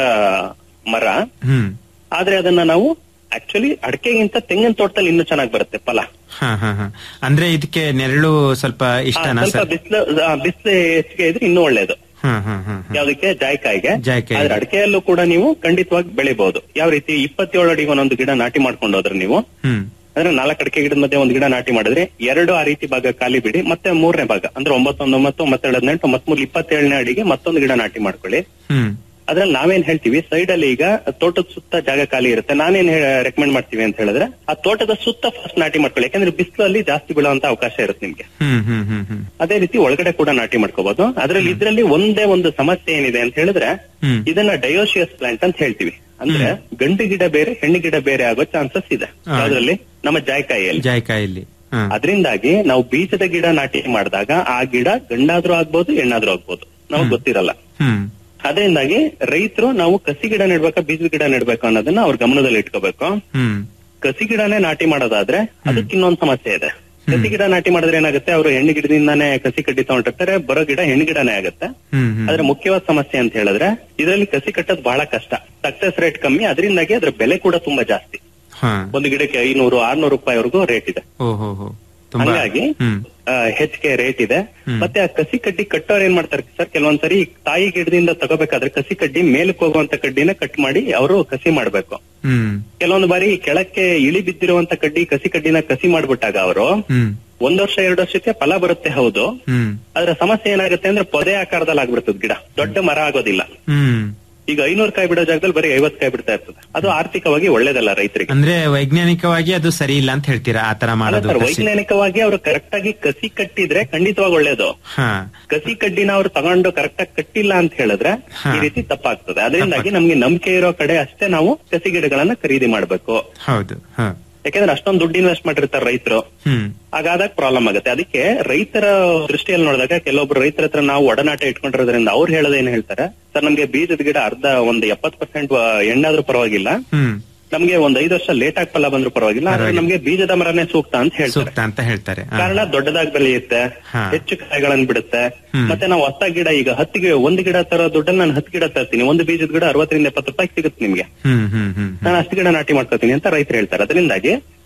ಮರ ಹ್ಮ್ ಆದ್ರೆ ಅದನ್ನ ನಾವು ಆಕ್ಚುಲಿ ಅಡಕೆಗಿಂತ ತೆಂಗಿನ ತೋಟದಲ್ಲಿ ಇನ್ನೂ ಚೆನ್ನಾಗಿ ಬರುತ್ತೆ ಫಲ ಹಾ ಹಾ ಹಾ ಅಂದ್ರೆ ಇದಕ್ಕೆ ನೆರಳು ಸ್ವಲ್ಪ ಆ, ಇಷ್ಟನಾ ಸ್ವಲ್ಪ ಸರ್ ಬಿಸಿಲು ಬಿಸಿಲು ಹೆಚ್ಚಿಗೆ ಇದ್ರೆ ಇನ್ನೂ ಒಳ್ಳೇದು ಹಾ ಹಾ ಹಾ ಹಾ. ಯಾವ್ದಕ್ಕೆ ಜಾಯ್ಕಾಯಿಗೆ ಜಾಯ್ಕಾಯಿ. ಆದ್ರೆ ಅಡಕೆಯಲ್ಲೂ ಕೂಡ ನೀವು ಖಂಡಿತವಾಗಿ ಬೆಳಿಬಹುದು ಯಾವ ರೀತಿ ಇಪ್ಪತ್ತೇಳು ಅಡಿಗೆ ಒಂದೊಂದು ಗಿಡ ನಾಟಿ ಮಾಡ್ಕೊಂಡು ಹೋದ್ರೆ ನೀವು ಹ್ಮ್ ಅಂದ್ರೆ ನಾಲ್ಕು ಅಡಿಕೆ ಗಿಡದ ಮಧ್ಯೆ ಒಂದು ಗಿಡ ನಾಟಿ ಮಾಡಿದ್ರೆ ಎರಡು ಆ ರೀತಿ ಭಾಗ ಖಾಲಿ ಬಿಡಿ ಮತ್ತೆ ಮೂರನೇ ಭಾಗ ಅಂದ್ರೆ ಒಂಬತ್ತೊಂದು ಒಂಬತ್ತು ಒಂಬತ್ತೆರಡು ಹದಿನೆಂಟು ಮೂರು ಇಪ್ಪತ್ತೇಳನೇ ಅಡಿಗೆ ಮತ್ತೊಂದು ಗಿಡ ನಾಟಿ ಮಾಡ್ಕೊಳ್ಳಿ ಹ್ಮ್ ಅದ್ರಲ್ಲಿ ನಾವೇನ್ ಹೇಳ್ತೀವಿ ಸೈಡ್ ಅಲ್ಲಿ ಈಗ ತೋಟದ ಸುತ್ತ ಜಾಗ ಖಾಲಿ ಇರುತ್ತೆ ನಾನೇನ್ ರೆಕಮೆಂಡ್ ಮಾಡ್ತೀವಿ ಅಂತ ಹೇಳಿದ್ರೆ ಆ ತೋಟದ ಸುತ್ತ ಫಸ್ಟ್ ನಾಟಿ ಮಾಡ್ಕೊಳ್ಳಿ ಯಾಕಂದ್ರೆ ಬಿಸಿಲಲ್ಲಿ ಜಾಸ್ತಿ ಬೀಳುವಂತ ಅವಕಾಶ ಇರುತ್ತೆ ನಿಮ್ಗೆ ಹ್ಮ್ ಹ್ಮ್ ಹ್ಮ್ ಹ್ಮ್ ಅದೇ ರೀತಿ ಒಳಗಡೆ ಕೂಡ ನಾಟಿ ಮಾಡ್ಕೋಬಹುದು ಅದ್ರಲ್ಲಿ ಇದ್ರಲ್ಲಿ ಒಂದೇ ಒಂದು ಸಮಸ್ಯೆ ಏನಿದೆ ಅಂತ ಹೇಳಿದ್ರೆ ಹ್ಮ್ ಇದನ್ನ ಡಯೋಶಿಯಸ್ ಪ್ಲಾಂಟ್ ಅಂತ ಹೇಳ್ತೀವಿ ಅಂದ್ರೆ ಗಂಡು ಗಿಡ ಬೇರೆ ಹೆಣ್ಣು ಗಿಡ ಬೇರೆ ಆಗೋ ಚಾನ್ಸಸ್ ಇದೆ ಹಾ. ಯಾವ್ದ್ರಲ್ಲಿ ನಮ್ಮ ಜಾಯ್ಕಾಯಿಯಲ್ಲಿ ಜಾಯ್ಕಾಯಲ್ಲಿ ಹಾ ಅದರಿಂದಾಗಿ ನಾವು ಬೀಜದ ಗಿಡ ನಾಟಿ ಮಾಡಿದಾಗ ಆ ಗಿಡ ಗಂಡಾದ್ರೂ ಆಗ್ಬೋದು ಹೆಣ್ಣಾದ್ರೂ ಆಗ್ಬೋದು ನಾವು ಗೊತ್ತಿರಲ್ಲ ಹ್ಮ್ ಅದರಿಂದಾಗಿ ರೈತರು ನಾವು ಕಸಿ ಗಿಡ ನೆಡ್ಬೇಕಾ ಬೀಜದ ಗಿಡ ನೆಡ್ಬೇಕು ಅನ್ನೋದನ್ನ ಅವ್ರ ಗಮನದಲ್ಲಿ ಇಟ್ಕೋಬೇಕು ಹ್ಮ್ ಕಸಿ ಗಿಡನೇ ನಾಟಿ ಮಾಡೋದಾದ್ರೆ ಅದಕ್ಕೆ ಇನ್ನೊಂದು ಸಮಸ್ಯೆ ಇದೆ ಕಸಿ ಗಿಡ ನಾಟಿ ಮಾಡಿದ್ರೆ ಏನಾಗುತ್ತೆ ಅವರು ಹೆಣ್ಣು ಗಿಡದಿಂದಾನೇ ಕಸಿ ಕಡ್ಡಿ ತಗೊಂಡಿರ್ತಾರೆ ಬರೋ ಗಿಡ ಹೆಣ್ಣು ಗಿಡನೇ ಆಗುತ್ತೆ ಹ್ಮ್ ಹ್ಮ್ ಆದ್ರೆ ಮುಖ್ಯವಾದ ಸಮಸ್ಯೆ ಅಂತ ಹೇಳಿದ್ರೆ ಇದರಲ್ಲಿ ಕಸಿ ಕಟ್ಟೋದು ಬಹಳ ಕಷ್ಟ ಸಕ್ಸಸ್ ರೇಟ್ ಕಮ್ಮಿ ಅದರಿಂದಾಗಿ ಅದ್ರ ಬೆಲೆ ಕೂಡ ತುಂಬಾ ಜಾಸ್ತಿ ಹಾ ಒಂದು ಗಿಡಕ್ಕೆ ಐನೂರು ಆರ್ನೂರು ರೂಪಾಯಿವರೆಗೂ ರೇಟ್ ಇದೆ ಓ ಹೋ ಹೋ ತುಂಬಾ ಹಂಗಾಗಿ ಹ್ಮ್ ಆ, ಹೆಚ್ಚಿಗೆ ರೇಟ್ ಇದೆ ಹ್ಮ್. ಮತ್ತೆ ಆ ಕಸಿ ಕಡ್ಡಿ ಕಟ್ಟೋರ್ ಏನ್ ಮಾಡ್ತಾರೆ ಸರ್ ಕೆಲವೊಂದ್ಸರಿ ತಾಯಿ ಗಿಡದಿಂದ ತಗೋಬೇಕಾದ್ರೆ ಕಸಿ ಕಡ್ಡಿ ಮೇಲಕ್ಕೆ ಹೋಗುವಂತ ಕಡ್ಡಿನ ಕಟ್ ಮಾಡಿ ಅವರು ಕಸಿ ಮಾಡ್ಬೇಕು ಹ್ಮ್ ಕೆಲವೊಂದು ಬಾರಿ ಕೆಳಕ್ಕೆ ಇಳಿ ಬಿದ್ದಿರುವಂತ ಕಡ್ಡಿ ಕಸಿ ಕಡ್ಡಿನ ಕಸಿ ಮಾಡ್ಬಿಟ್ಟಾಗ ಅವರು ಹ್ಮ್ ಒಂದ್ ವರ್ಷ ಎರಡು ವರ್ಷಕ್ಕೆ ಫಲ ಬರುತ್ತೆ ಹೌದು ಹ್ಮ್ ಆದ್ರೆ ಸಮಸ್ಯೆ ಏನಾಗುತ್ತೆ ಅಂದ್ರೆ ಪೊದೆ ಆಕಾರದಲ್ಲಿ ಆಗ್ಬಿಡ್ತದೆ ಗಿಡ ದೊಡ್ಡ ಮರ ಆಗೋದಿಲ್ಲ ಹ್ಮ್ ಈಗ ಐನೂರು ಕಾಯಿ ಬಿಡೋ ಜಾಗದಲ್ಲಿ ಬರೀ ಐವತ್ ಕಾಯಿ ಬಿಡ್ತಾ ಇರ್ತದೆ ಅದು ಆರ್ಥಿಕವಾಗಿ ಒಳ್ಳೇದಲ್ಲ ರೈತರಿಗೆ ಅಂದ್ರೆ ವೈಜ್ಞಾನಿಕವಾಗಿ ಅದು ಸರಿ ಇಲ್ಲ ಅಂತ ಹೇಳ್ತೀರಾ ಆತರ ಅಲ್ಲ ಮಾಡೋದು ಸರ್ ಕಸಿ. ವೈಜ್ಞಾನಿಕವಾಗಿ ಅವರು ಕರೆಕ್ಟ್ ಆಗಿ ಕಸಿ ಕಟ್ಟಿದ್ರೆ ಖಂಡಿತವಾಗಿ ಒಳ್ಳೇದು ಹಾ ಕಸಿ ಕಡ್ಡಿನ ಅವ್ರು ತಗೊಂಡು ಕರೆಕ್ಟ್ ಆಗಿ ಕಟ್ಟಿಲ್ಲ ಅಂತ ಹೇಳಿದ್ರೆ ಹಾ. ಈ ರೀತಿ ತಪ್ಪಾಗ್ತದೆ ಅದರಿಂದಾಗಿ ನಮ್ಗೆ ನಂಬಿಕೆ ಇರೋ ಕಡೆ ಅಷ್ಟೇ ನಾವು ಕಸಿ ಗಿಡಗಳನ್ನ ಖರೀದಿ ಮಾಡ್ಬೇಕು ಹೌದು ಹಾ ಯಾಕಂದ್ರೆ ಅಷ್ಟೊಂದು ದುಡ್ಡು ಇನ್ವೆಸ್ಟ್ ಮಾಡಿರ್ತಾರೆ ರೈತರು ಹ್ಮ್ ಹಾಗಾದಾಗ ಪ್ರಾಬ್ಲಮ್ ಆಗುತ್ತೆ ಅದಕ್ಕೆ ರೈತರ ದೃಷ್ಟಿಯಲ್ಲಿ ನೋಡಿದಾಗ ಕೆಲವೊಬ್ರು ರೈತರ ಹತ್ರ ನಾವು ಒಡನಾಟ ಇಟ್ಕೊಂಡಿರೋದ್ರಿಂದ ಅವ್ರು ಹೇಳೋದು ಏನ್ ಹೇಳ್ತಾರೆ ಸರ್ ನಮ್ಗೆ ಬೀಜದ ಗಿಡ ಅರ್ಧ ಒಂದು ಎಪ್ಪತ್ ಪರ್ಸೆಂಟ್ ಎಣ್ಣಾದ್ರೂ ಪರವಾಗಿಲ್ಲ ಹ್ಮ್ ನಮ್ಗೆ ಒಂದ್ ಐದು ವರ್ಷ ಲೇಟ್ ಆಗಿ ಫಲ ಬಂದ್ರು ಪರವಾಗಿಲ್ಲ ಆದ್ರೆ ಪರವಾಗಿಲ್ಲ. ನಮ್ಗೆ ಬೀಜದ ಮರನೇ ಸೂಕ್ತ ಅಂತ ಹೇಳ್ತಾರೆ ಸೂಕ್ತ ಅಂತ ಹೇಳ್ತಾರೆ ಹಾ. ಕಾರಣ ದೊಡ್ಡದಾಗಿ ಬೆಳೆಯುತ್ತೆ ಹಾ. ಹೆಚ್ಚು ಕಾಯಿಗಳನ್ನ ಬಿಡುತ್ತೆ ಹ್ಮ್. ಮತ್ತೆ ನಾವು ಹೊಸ ಗಿಡ ಈಗ ಹತ್ತು ಗಿಡ ಒಂದು ಗಿಡ ತರೋ ದುಡ್ಡನ್ನ ನಾನು ಹತ್ತು ಗಿಡ ತರ್ತೀನಿ ಒಂದು ಬೀಜದ ಗಿಡ ಅರವತ್ತರಿಂದ ಎಪ್ಪತ್ತು ರೂಪಾಯಿ ಸಿಗುತ್ತೆ ನಿಮ್ಗೆ ಹ್ಮ್ ಹ್ಮ್ ಹ್ಮ್ ನಾನು ಅಷ್ಟು ಗಿಡ ನಾಟಿ ಮಾಡ್ಕೋತೀನಿ ಅಂತ ರೈತರು ಹೇಳ್ತಾರೆ ಅದರಿಂದಾಗಿ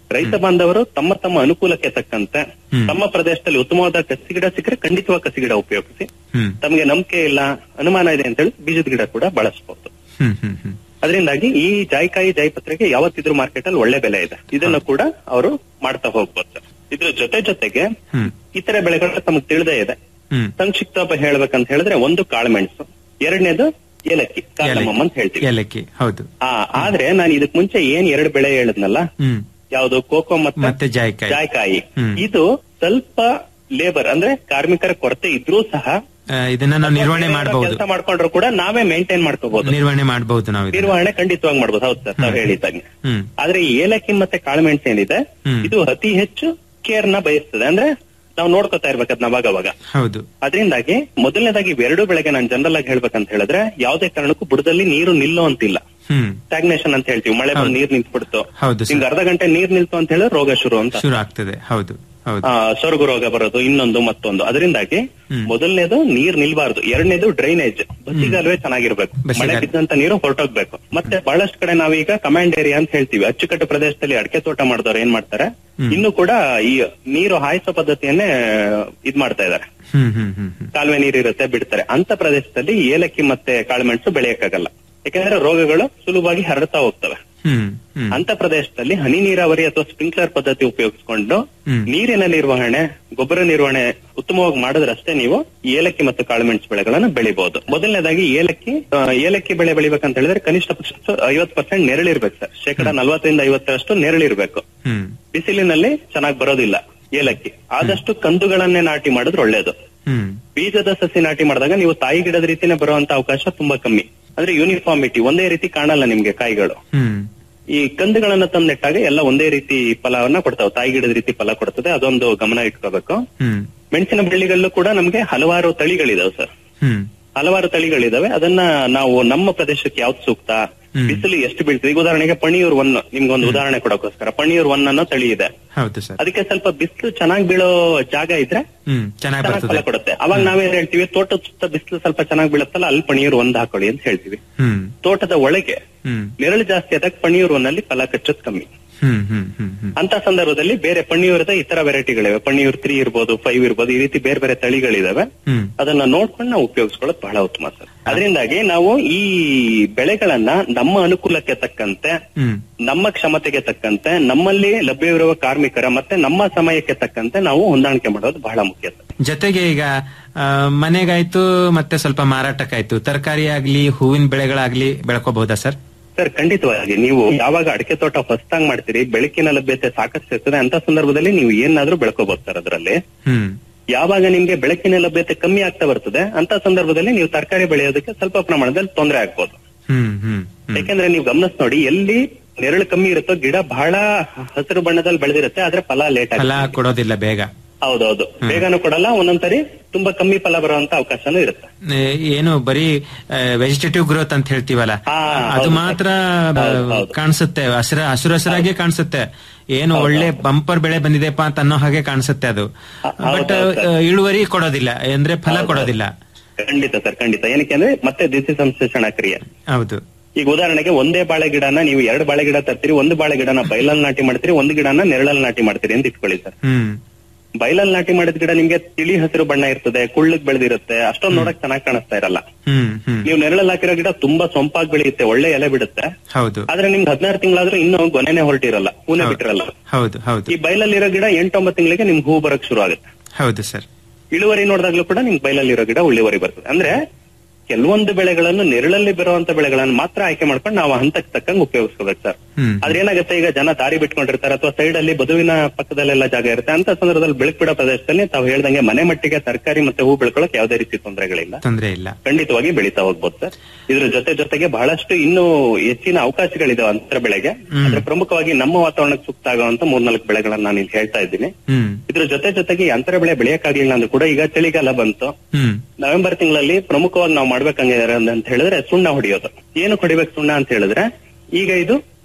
ರೈತ ಬಾಂಧವರು ತಮ್ಮ ತಮ್ಮ ಅನುಕೂಲಕ್ಕೆ ತಕ್ಕಂತೆ ತಮ್ಮ ಪ್ರದೇಶದಲ್ಲಿ ಉತ್ತಮವಾದ ಕಸಿ ಗಿಡ ಸಿಕ್ಕರೆ ಖಂಡಿತವಾಗಿ ಕಸಿ ಗಿಡ ಉಪಯೋಗಿಸಿ ಹ್ಮ್ ತಮಗೆ ನಂಬಿಕೆ ಇಲ್ಲ ಅನುಮಾನ ಇದೆ ಅಂತ ಹೇಳಿ ಬೀಜದ ಗಿಡ ಕೂಡ ಬಳಸಬಹುದು ಹ್ಮ್ ಹ್ಮ್ ಹ್ಮ್ ಅದರಿಂದಾಗಿ ಈ ಜಾಯ್ಕಾಯಿ ಜಾಯ್ಪತ್ರೆಗೆ ಯಾವತ್ತಿದ್ರು ಮಾರ್ಕೆಟ್ ಅಲ್ಲಿ ಒಳ್ಳೆ ಬೆಲೆ ಇದೆ ಇದನ್ನು ಕೂಡ ಅವರು ಮಾಡ್ತಾ ಹೋಗ್ಬೋದು ಸರ್ ಇದ್ರ ಜೊತೆ ಜೊತೆಗೆ ಹ್ಮ್ ಇತರೆ ಬೆಳೆಗಳು ತಮಗೆ ತಿಳಿದೇ ಇದೆ ಹ್ಮ್ ಸಂಕ್ಷಿಪ್ತ ಹೇಳ್ಬೇಕಂತ ಹೇಳಿದ್ರೆ ಒಂದು ಕಾಳುಮೆಣಸು ಎರಡನೇದು ಏಲಕ್ಕಿ ಕಾರ್ಡಮಮ್ ಅಂತ ಹೇಳ್ತೀವಿ ಏಲಕ್ಕಿ ಹೌದು ಆ ಆದ್ರೆ ನಾನು ಇದಕ್ ಮುಂಚೆ ಏನ್ ಎರಡು ಬೆಳೆ ಹೇಳಿದ್ನಲ್ಲ ಹ್ಮ್ ಯಾವುದು ಕೋಕೋ ಮತ್ತೆ ಮತ್ತೆ ಜಾಯ್ಕಾಯಿ ಜಾಯ್ಕಾಯಿ ಹ್ಮ್. ಇದು ಸ್ವಲ್ಪ ಲೇಬರ್ ಅಂದ್ರೆ ಕಾರ್ಮಿಕರ ಕೊರತೆ ಇದ್ರೂ ಸಹ ಆ, ಇದನ್ನ ನಾವು ನಿರ್ವಹಣೆ ಮಾಡಬಹುದು ಕೆಲಸ ಮಾಡ್ಕೊಂಡ್ರು ಕೂಡ ನಾವೇ ಮೇಂಟೈನ್ ಮಾಡ್ಕೋಬಹುದು ನಿರ್ವಹಣೆ ಮಾಡಬಹುದು ನಾವು ಇದನ್ನ. ನಿರ್ವಹಣೆ ಖಂಡಿತವಾಗಿ ಮಾಡ್ಬೋದು ಹೌದು ಸರ್ ತಾವ್ ಹೇಳಿದ್ದಾಗೆ ಹ್ಮ್ ಆದ್ರೆ ಈ ಏಲಕ್ಕಿ ಮತ್ತೆ ಕಾಳುಮೆಣಸು ಏನಿದೆ ಹ್ಮ್. ಇದು ಅತಿ ಹೆಚ್ಚು ಕೇರ್ ನ ಬಯಸ್ತದೆ ಅಂದ್ರೆ ನಾವು ನೋಡ್ಕೊತಾ ಇರ್ಬೇಕದ್ ಅವಾಗ ಹೌದು ಅದರಿಂದಾಗಿ ಮೊದಲನೇದಾಗಿ ಇವೆರಡು ಬೆಳೆಗೆ ನಾನು ಜನರಲ್ ಆಗಿ ಹೇಳ್ಬೇಕಂತ ಹೇಳಿದ್ರೆ ಯಾವುದೇ ಕಾರಣಕ್ಕೂ ಬುಡದಲ್ಲಿ ನೀರು ನಿಲ್ಲೋ ಅಂತಿಲ್ಲ ಹ್ಮ್ ಸ್ಟಾಗ್ನೇಷನ್ ಅಂತ ಹೇಳ್ತೀವಿ ಮಳೆ ಬಂದು ನೀರ್ ನಿಂತ್ಬಿಡ್ತು ಹೌದು ಸರ್. ನಿಮ್ಗೆ ಅರ್ಧ ಗಂಟೆ ನೀರ್ ನಿಲ್ತು ಅಂತ ಹೇಳಿದ್ರೆ ರೋಗ ಶುರು ಅಂತ ಶುರು ಆಗ್ತದೆ ಹೌದು ಹೌದು ಆ, ಸೊರಗು ರೋಗ ಬರೋದು ಇನ್ನೊಂದು ಮತ್ತೊಂದು ಅದರಿಂದಾಗಿ ಹ್ಮ್. ಮೊದಲನೇದು ನೀರ್ ನಿಲ್ಬಾರ್ದು ಎರಡನೇದು ಡ್ರೈನೇಜ್ ಬಸಿಗಾಲುವೆ ಚೆನ್ನಾಗಿರ್ಬೇಕು ಬಸಿಗಾಲು. ಮಳೆ ಬಿದ್ದಂತ ನೀರು ಹೊರಟೋಗ್ಬೇಕು ಮತ್ತೆ ಬಹಳಷ್ಟು ಕಡೆ ನಾವೀಗ ಕಮಾಂಡ್ ಏರಿಯಾ ಅಂತ ಹೇಳ್ತೀವಿ ಅಚ್ಚುಕಟ್ಟು ಪ್ರದೇಶದಲ್ಲಿ ಅಡಕೆ ತೋಟ ಮಾಡಿದವ್ರು ಏನ್ ಮಾಡ್ತಾರೆ ಹ್ಮ್. ಇನ್ನು ಕೂಡ ಈ ನೀರು ಹಾಯಿಸೋ ಪದ್ಧತಿಯನ್ನೇ ಇದ್ ಮಾಡ್ತಾ ಇದಾರೆ ಹ್ಮ್ ಹ್ಮ್ ಹ್ಮ್ ಹ್ಮ್ ಕಾಲುವೆ ನೀರು ಇರುತ್ತೆ ಬಿಡ್ತಾರೆ ಅಂತ ಪ್ರದೇಶದಲ್ಲಿ ಏಲಕ್ಕಿ ಮತ್ತೆ ಕಾಳುಮೆಣಸು ಬೆಳೆಯಕ್ಕಾಗಲ್ಲ ಯಾಕಂದ್ರೆ ರೋಗಗಳು ಸುಲಭವಾಗಿ ಹರಡ್ತಾ ಹೋಗ್ತವೆ ಹ್ಮ್ ಹ್ಮ್ ಅಂತ ಪ್ರದೇಶದಲ್ಲಿ ಹನಿ ನೀರಾವರಿ ಅಥವಾ ಸ್ಪ್ರಿಂಕ್ಲರ್ ಪದ್ಧತಿ ಉಪಯೋಗಿಸಿಕೊಂಡು ಹ್ಮ್. ನೀರಿನ ನಿರ್ವಹಣೆ ಗೊಬ್ಬರ ನಿರ್ವಹಣೆ ಉತ್ತಮವಾಗಿ ಮಾಡಿದ್ರಷ್ಟೇ ನೀವು ಈ ಏಲಕ್ಕಿ ಮತ್ತು ಕಾಳುಮೆಣಸು ಬೆಳೆಗಳನ್ನ ಬೆಳಿಬಹುದು ಮೊದಲನೇದಾಗಿ ಏಲಕ್ಕಿ ಆ, ಏಲಕ್ಕಿ ಬೆಳೆ ಬೆಳಿಬೇಕಂತ ಹೇಳಿದ್ರೆ ಕನಿಷ್ಠ ಪಕ್ಷ ಐವತ್ ಪರ್ಸೆಂಟ್ ನೆರಳಿರ್ಬೇಕು ಸರ್ ಶೇಕಡ ನಲವತ್ತರಿಂದ ಐವತ್ತರಷ್ಟು ನೆರಳಿರ್ಬೇಕು ಹ್ಮ್ ಬಿಸಿಲಿನಲ್ಲಿ ಚೆನ್ನಾಗಿ ಬರೋದಿಲ್ಲ ಏಲಕ್ಕಿ ಆದಷ್ಟು ಕಂದುಗಳನ್ನೇ ನಾಟಿ ಮಾಡಿದ್ರೆ ಒಳ್ಳೇದು ಹ್ಮ್ ಬೀಜದ ಸಸಿ ನಾಟಿ ಮಾಡಿದಾಗ ನೀವು ತಾಯಿ ಗಿಡದ ರೀತಿನೇ ಬರುವಂತ ಅವಕಾಶ ತುಂಬಾ ಕಮ್ಮಿ ಅಂದ್ರೆ ಯೂನಿಫಾರ್ಮಿಟಿ ಒಂದೇ ರೀತಿ ಕಾಣಲ್ಲ ನಿಮ್ಗೆ ಕಾಯಿಗಳು ಹ್ಮ್ ಈ ಕಂದುಗಳನ್ನ ತಂದು ನೆಟ್ಟಾಗ ಎಲ್ಲ ಒಂದೇ ರೀತಿ ಫಲವನ್ನ ಕೊಡ್ತಾವೆ ತಾಯಿ ಗಿಡದ ರೀತಿ ಫಲ ಕೊಡ್ತದೆ ಅದೊಂದು ಗಮನ ಇಟ್ಕೋಬೇಕು ಹ್ಮ್ ಮೆಣಸಿನ ಬಳ್ಳಿಗಳಲ್ಲೂ ಕೂಡ ನಮ್ಗೆ ಹಲವಾರು ತಳಿಗಳಿದಾವೆ ಸರ್ ಹ್ಮ್ ಹಲವಾರು ತಳಿಗಳಿದಾವೆ ಅದನ್ನ ನಾವು ನಮ್ಮ ಪ್ರದೇಶಕ್ಕೆ ಯಾವ್ದು ಸೂಕ್ತ ಹ್ಮ್. ಬಿಸಿಲು ಎಷ್ಟು ಬೀಳ್ತದೆ ಈಗ ಉದಾಹರಣೆಗೆ ಪಣಿಯೂರ್ ಒನ್ ನಿಮ್ಗೆ ಒಂದು ಉದಾಹರಣೆ ಕೊಡೋಕೋಸ್ಕರ ಪಣಿಯೂರ್ ಒನ್ ಅನ್ನೋ ತಳಿ ಇದೆ ಹೌದು ಸರ್ ಅದಕ್ಕೆ ಸ್ವಲ್ಪ ಬಿಸಿಲು ಚೆನ್ನಾಗಿ ಬೀಳೋ ಜಾಗ ಇದ್ರೆ ಹ್ಮ್ ಚೆನ್ನಾಗಿ ಚೆನ್ನಾಗಿ ಬರ್ತದೆ ಫಲ ಕೊಡುತ್ತೆ ಅವಾಗ ನಾವೇನ್ ಹೇಳ್ತೀವಿ ತೋಟದ ಸುತ್ತ ಬಿಸಿಲು ಸ್ವಲ್ಪ ಚೆನ್ನಾಗಿ ಬೀಳುತ್ತಲ್ಲ ಅಲ್ಲಿ ಪಣಿಯೂರ್ ಒಂದ್ ಹಾಕೊಳ್ಳಿ ಅಂತ ಹೇಳ್ತೀವಿ ಹ್ಮ್ ತೋಟದ ಒಳಗೆ ಹ್ಮ್ ನೆರಳು ಜಾಸ್ತಿ ಆದಾಗ ಪಣಿಯೂರ್ ಒಂದಲ್ಲಿ ಫಲ ಕಚ್ಚೋದ್ ಕಮ್ಮಿ ಹ್ಮ್ ಹ್ಮ್ ಹ್ಮ್ ಹ್ಮ್ ಅಂತ ಸಂದರ್ಭದಲ್ಲಿ ಬೇರೆ ಪಣಿಯೂರದ ಇತರ ವೆರೈಟಿಗಳಿವೆ ಪಣಿಯೂರ್ ತ್ರೀ ಇರ್ಬೋದು ಫೈವ್ ಇರ್ಬೋದು ಈ ರೀತಿ ಬೇರೆ ಬೇರೆ ತಳಿಗಳಿದಾವೆ ಹ್ಮ್ ಅದನ್ನ ನೋಡ್ಕೊಂಡು ನಾವು ಉಪಯೋಗಿಸ್ಕೊಳ್ಳೋದು ಬಹಳ ಉತ್ತಮ ಸರ್ ಅದರಿಂದಾಗಿ ನಾವು ಈ ಬೆಳೆಗಳನ್ನ ನಮ್ಮ ಅನುಕೂಲಕ್ಕೆ ತಕ್ಕಂತೆ ಹ್ಮ್ ನಮ್ಮ ಕ್ಷಮತೆಗೆ ತಕ್ಕಂತೆ ನಮ್ಮಲ್ಲಿ ಲಭ್ಯವಿರುವ ಕಾರ್ಮಿಕರ ಮತ್ತೆ ನಮ್ಮ ಸಮಯಕ್ಕೆ ತಕ್ಕಂತೆ ನಾವು ಹೊಂದಾಣಿಕೆ ಮಾಡೋದು ಬಹಳ ಮುಖ್ಯ ಸರ್ ಜೊತೆಗೆ ಈಗ ಆ, ಮನೆಗಾಯ್ತು ಮತ್ತೆ ಸ್ವಲ್ಪ ಮಾರಾಟಕ್ಕಾಯ್ತು ತರಕಾರಿ ಆಗ್ಲಿ ಹೂವಿನ ಬೆಳೆಗಳಾಗ್ಲಿ ಬೆಳ್ಕೋಬಹುದಾ ಸರ್ ಸರ್ ಖಂಡಿತವಾಗಿ ನೀವು ಯಾವಾಗ ಅಡಿಕೆ ತೋಟ ಹೊಸದಾಗಿ ಮಾಡ್ತೀರಿ ಬೆಳಕಿನ ಲಭ್ಯತೆ ಸಾಕಷ್ಟು ಇರ್ತದೆ ಅಂತ ಸಂದರ್ಭದಲ್ಲಿ ನೀವು ಏನಾದ್ರೂ ಬೆಳ್ಕೋಬಹುದು ಸರ್ ಅದರಲ್ಲಿ ಹ್ಮ್ ಯಾವಾಗ ನಿಮ್ಗೆ ಬೆಳಕಿನ ಲಭ್ಯತೆ ಕಮ್ಮಿ ಆಗ್ತಾ ಬರ್ತದೆ ಅಂತ ಸಂದರ್ಭದಲ್ಲಿ ನೀವು ತರಕಾರಿ ಬೆಳೆಯೋದಕ್ಕೆ ಸ್ವಲ್ಪ ಪ್ರಮಾಣದಲ್ಲಿ ತೊಂದರೆ ಆಗ್ಬೋದು ಹ್ಮ್ ಹ್ಮ್ ಯಾಕೆಂದ್ರೆ ನೀವು ಗಮನಿಸ್ ನೋಡಿ ಎಲ್ಲಿ ನೆರಳು ಕಮ್ಮಿ ಇರುತ್ತೋ ಗಿಡ ಬಹಳ ಹಸಿರು ಬಣ್ಣದಲ್ಲಿ ಬೆಳೆದಿರುತ್ತೆ ಆದ್ರೆ ಫಲ ಲೇಟ್ ಫಲ ಆಗುತ್ತೆ ಕೊಡೋದಿಲ್ಲ ಬೇಗ ಹೌದೌದು ಬೇಗನೂ ಕೊಡಲ್ಲ ಒಂದೊಂದ್ಸರಿ ತುಂಬಾ ಕಮ್ಮಿ ಫಲ ಬರುವಂತ ಅವಕಾಶನೂ ಇರುತ್ತೆ ಏ, ಏನು ಬರೀ ವೆಜಿಟೇಟಿವ್ ಗ್ರೋತ್ ಅಂತ ಹೇಳ್ತೀವಲ್ಲ ಹಾ, ಅದು ಹೌದು. ಮಾತ್ರ ಹೌದು, ಹೌದು. ಕಾಣಿಸುತ್ತೆ ಹಸಿರ ಹಸಿರು ಹಸಿರಾಗಿ ಕಾಣಿಸುತ್ತೆ ಏನು ಒಳ್ಳೆ ಬಂಪರ್ ಬೆಳೆ ಬಂದಿದೆಪ್ಪ ಅಂತ ಅನ್ನೋ ಹಾಗೆ ಕಾಣಿಸುತ್ತೆ ಅದು ಬಟ್ ಇಳುವರಿ ಕೊಡೋದಿಲ್ಲ ಅಂದ್ರೆ ಫಲ ಕೊಡೋದಿಲ್ಲ ಖಂಡಿತ ಸರ್ ಖಂಡಿತ ಏನಕ್ಕೆ ಅಂದ್ರೆ ಮತ್ತೆ ದಿಸಿ ಸಂಶ್ಲೇಷಣಾ ಕ್ರಿಯೆ ಹೌದು ಈಗ ಉದಾಹರಣೆಗೆ ಒಂದೇ ಬಾಳೆ ಗಿಡನ ನೀವು ಎರಡು ಬಾಳೆ ಗಿಡ ತರ್ತೀರಿ ಒಂದು ಬಾಳೆ ಗಿಡನ ಬೈಲಲ್ಲಿ ನಾಟಿ ಮಾಡ್ತೀರಿ ಒಂದು ಗಿಡನ ನೆರಳಲ್ಲಿ ನಾಟಿ ಮಾಡ್ತೀರಿ ಅಂತ ಇಟ್ಕೊಳ್ಳಿ ಸರ್ ಹ್ಮ್ ಬೈಲಲ್ಲಿ ನಾಟಿ ಮಾಡಿದ ಗಿಡ ನಿಮ್ಗೆ ತಿಳಿ ಹಸಿರು ಬಣ್ಣ ಇರ್ತದೆ ಕುಳ್ಳಗ್ ಬೆಳೆದಿರುತ್ತೆ ಅಷ್ಟೊಂದು ನೋಡಕ್ ಚೆನ್ನಾಗಿ ಕಾಣಿಸ್ತಾ ಇರಲ್ಲ ಹ್ಮ್ ಹ್ಮ್ ನೀವು ನೆರಳಲ್ಲಿ ಹಾಕಿರೋ ಗಿಡ ತುಂಬಾ ಸೊಂಪಾಗಿ ಬೆಳೆಯುತ್ತೆ ಒಳ್ಳೆ ಎಲೆ ಬಿಡುತ್ತೆ ಹೌದು ಆದ್ರೆ ನಿಮ್ಗೆ ಹದಿನಾರು ತಿಂಗಳಾದ್ರೂ ಇನ್ನೂ ಗೊನೆನೆ ಹೊರಟಿರಲ್ಲ ಹೂನೆ ಬಿಟ್ಟಿರಲ್ಲ ಹೌದು ಹೌದು ಈ ಬೈಲಲ್ಲಿರೋ ಗಿಡ ಎಂಟೊಂಬತ್ತು ತಿಂಗಳಿಗೆ ನಿಮ್ಗೆ ಹೂ ಬರಕ್ ಶುರು ಆಗುತ್ತೆ ಹೌದು ಸರ್ ಇಳುವರಿ ನೋಡಿದಾಗ್ಲೂ ಕೂಡ ನಿಮ್ಗೆ ಬೈಲಲ್ಲಿರೋ ಗಿಡ ಇಳುವರಿ ಬರ್ತದೆ ಅಂದ್ರೆ ಕೆಲವೊಂದು ಬೆಳೆಗಳನ್ನು ನೆರಳಲ್ಲಿ ಬರುವಂತ ಬೆಳೆಗಳನ್ನು ಮಾತ್ರ ಆಯ್ಕೆ ಮಾಡ್ಕೊಂಡು ನಾವು ಹಂತಕ್ಕೆ ತಕ್ಕಂಗೆ ಉಪಯೋಗಿಸ್ಕೋಬೇಕು ಸರ್ ಹ್ಮ್ ಆದ್ರೆ ಏನಾಗುತ್ತೆ ಈಗ ಜನ ದಾರಿ ಬಿಟ್ಕೊಂಡಿರ್ತಾರೆ ಅಥವಾ ಸೈಡ್ ಅಲ್ಲಿ ಬದುವಿನ ಪಕ್ಕದಲ್ಲೆಲ್ಲ ಜಾಗ ಇರುತ್ತೆ ಅಂತ ಸಂದರ್ಭದಲ್ಲಿ ಬೆಳಕು ಬಿಡೋ ಪ್ರದೇಶದಲ್ಲಿ ತಾವು ಹೇಳ್ದಂಗೆ ಮನೆ ಮಟ್ಟಿಗೆ ತರಕಾರಿ ಮತ್ತೆ ಹೂ ಬೆಳ್ಕೊಳಕ್ ಯಾವುದೇ ರೀತಿ ತೊಂದರೆಗಳಿಲ್ಲ ತೊಂದ್ರೆ ಇಲ್ಲ ಖಂಡಿತವಾಗಿ ಬೆಳೀತಾ ಹೋಗ್ಬೋದು ಸರ್ ಇದ್ರ ಜೊತೆ ಜೊತೆಗೆ ಬಹಳಷ್ಟು ಇನ್ನೂ ಹೆಚ್ಚಿನ ಅವಕಾಶಗಳಿದಾವೆ ಅಂತರ ಬೆಳೆಗೆ ಆದ್ರೆ ಪ್ರಮುಖವಾಗಿ ನಮ್ಮ ವಾತಾವರಣಕ್ಕೆ ಸೂಕ್ತ ಆಗುವಂತ ಮೂರ್ನಾಲ್ಕು ಬೆಳೆಗಳನ್ನ ನಾನು ಇಲ್ಲಿ ಹೇಳ್ತಾ ಇದ್ದೀನಿ ಹ್ಮ್ ಇದ್ರ ಜೊತೆ ಜೊತೆಗೆ ಈ ಅಂತರ ಬೆಳೆ ಬೆಳೆಯಕ್ಕಾಗ್ಲಿಲ್ಲ ಅಂದ್ರೂ ಕೂಡ ಈಗ ಚಳಿಗಾಲ ಬಂತು ಹ್ಮ್ ನವೆಂಬರ್ ತಿಂಗಳಲ್ಲಿ ಪ್ರಮುಖವಾಗಿ ನಾವು ಮಾಡ್ಬೇಕಂಗಿದ್ದಾರೆ ಅಂತ ಹೇಳಿದ್ರೆ ಸುಣ್ಣ ಹೊಡೆಯೋದು ಏನು ಹೊಡಿಬೇಕು ಸುಣ್ಣ ಅಂತ ಹೇಳಿದ್ರೆ ಈಗ ಇದು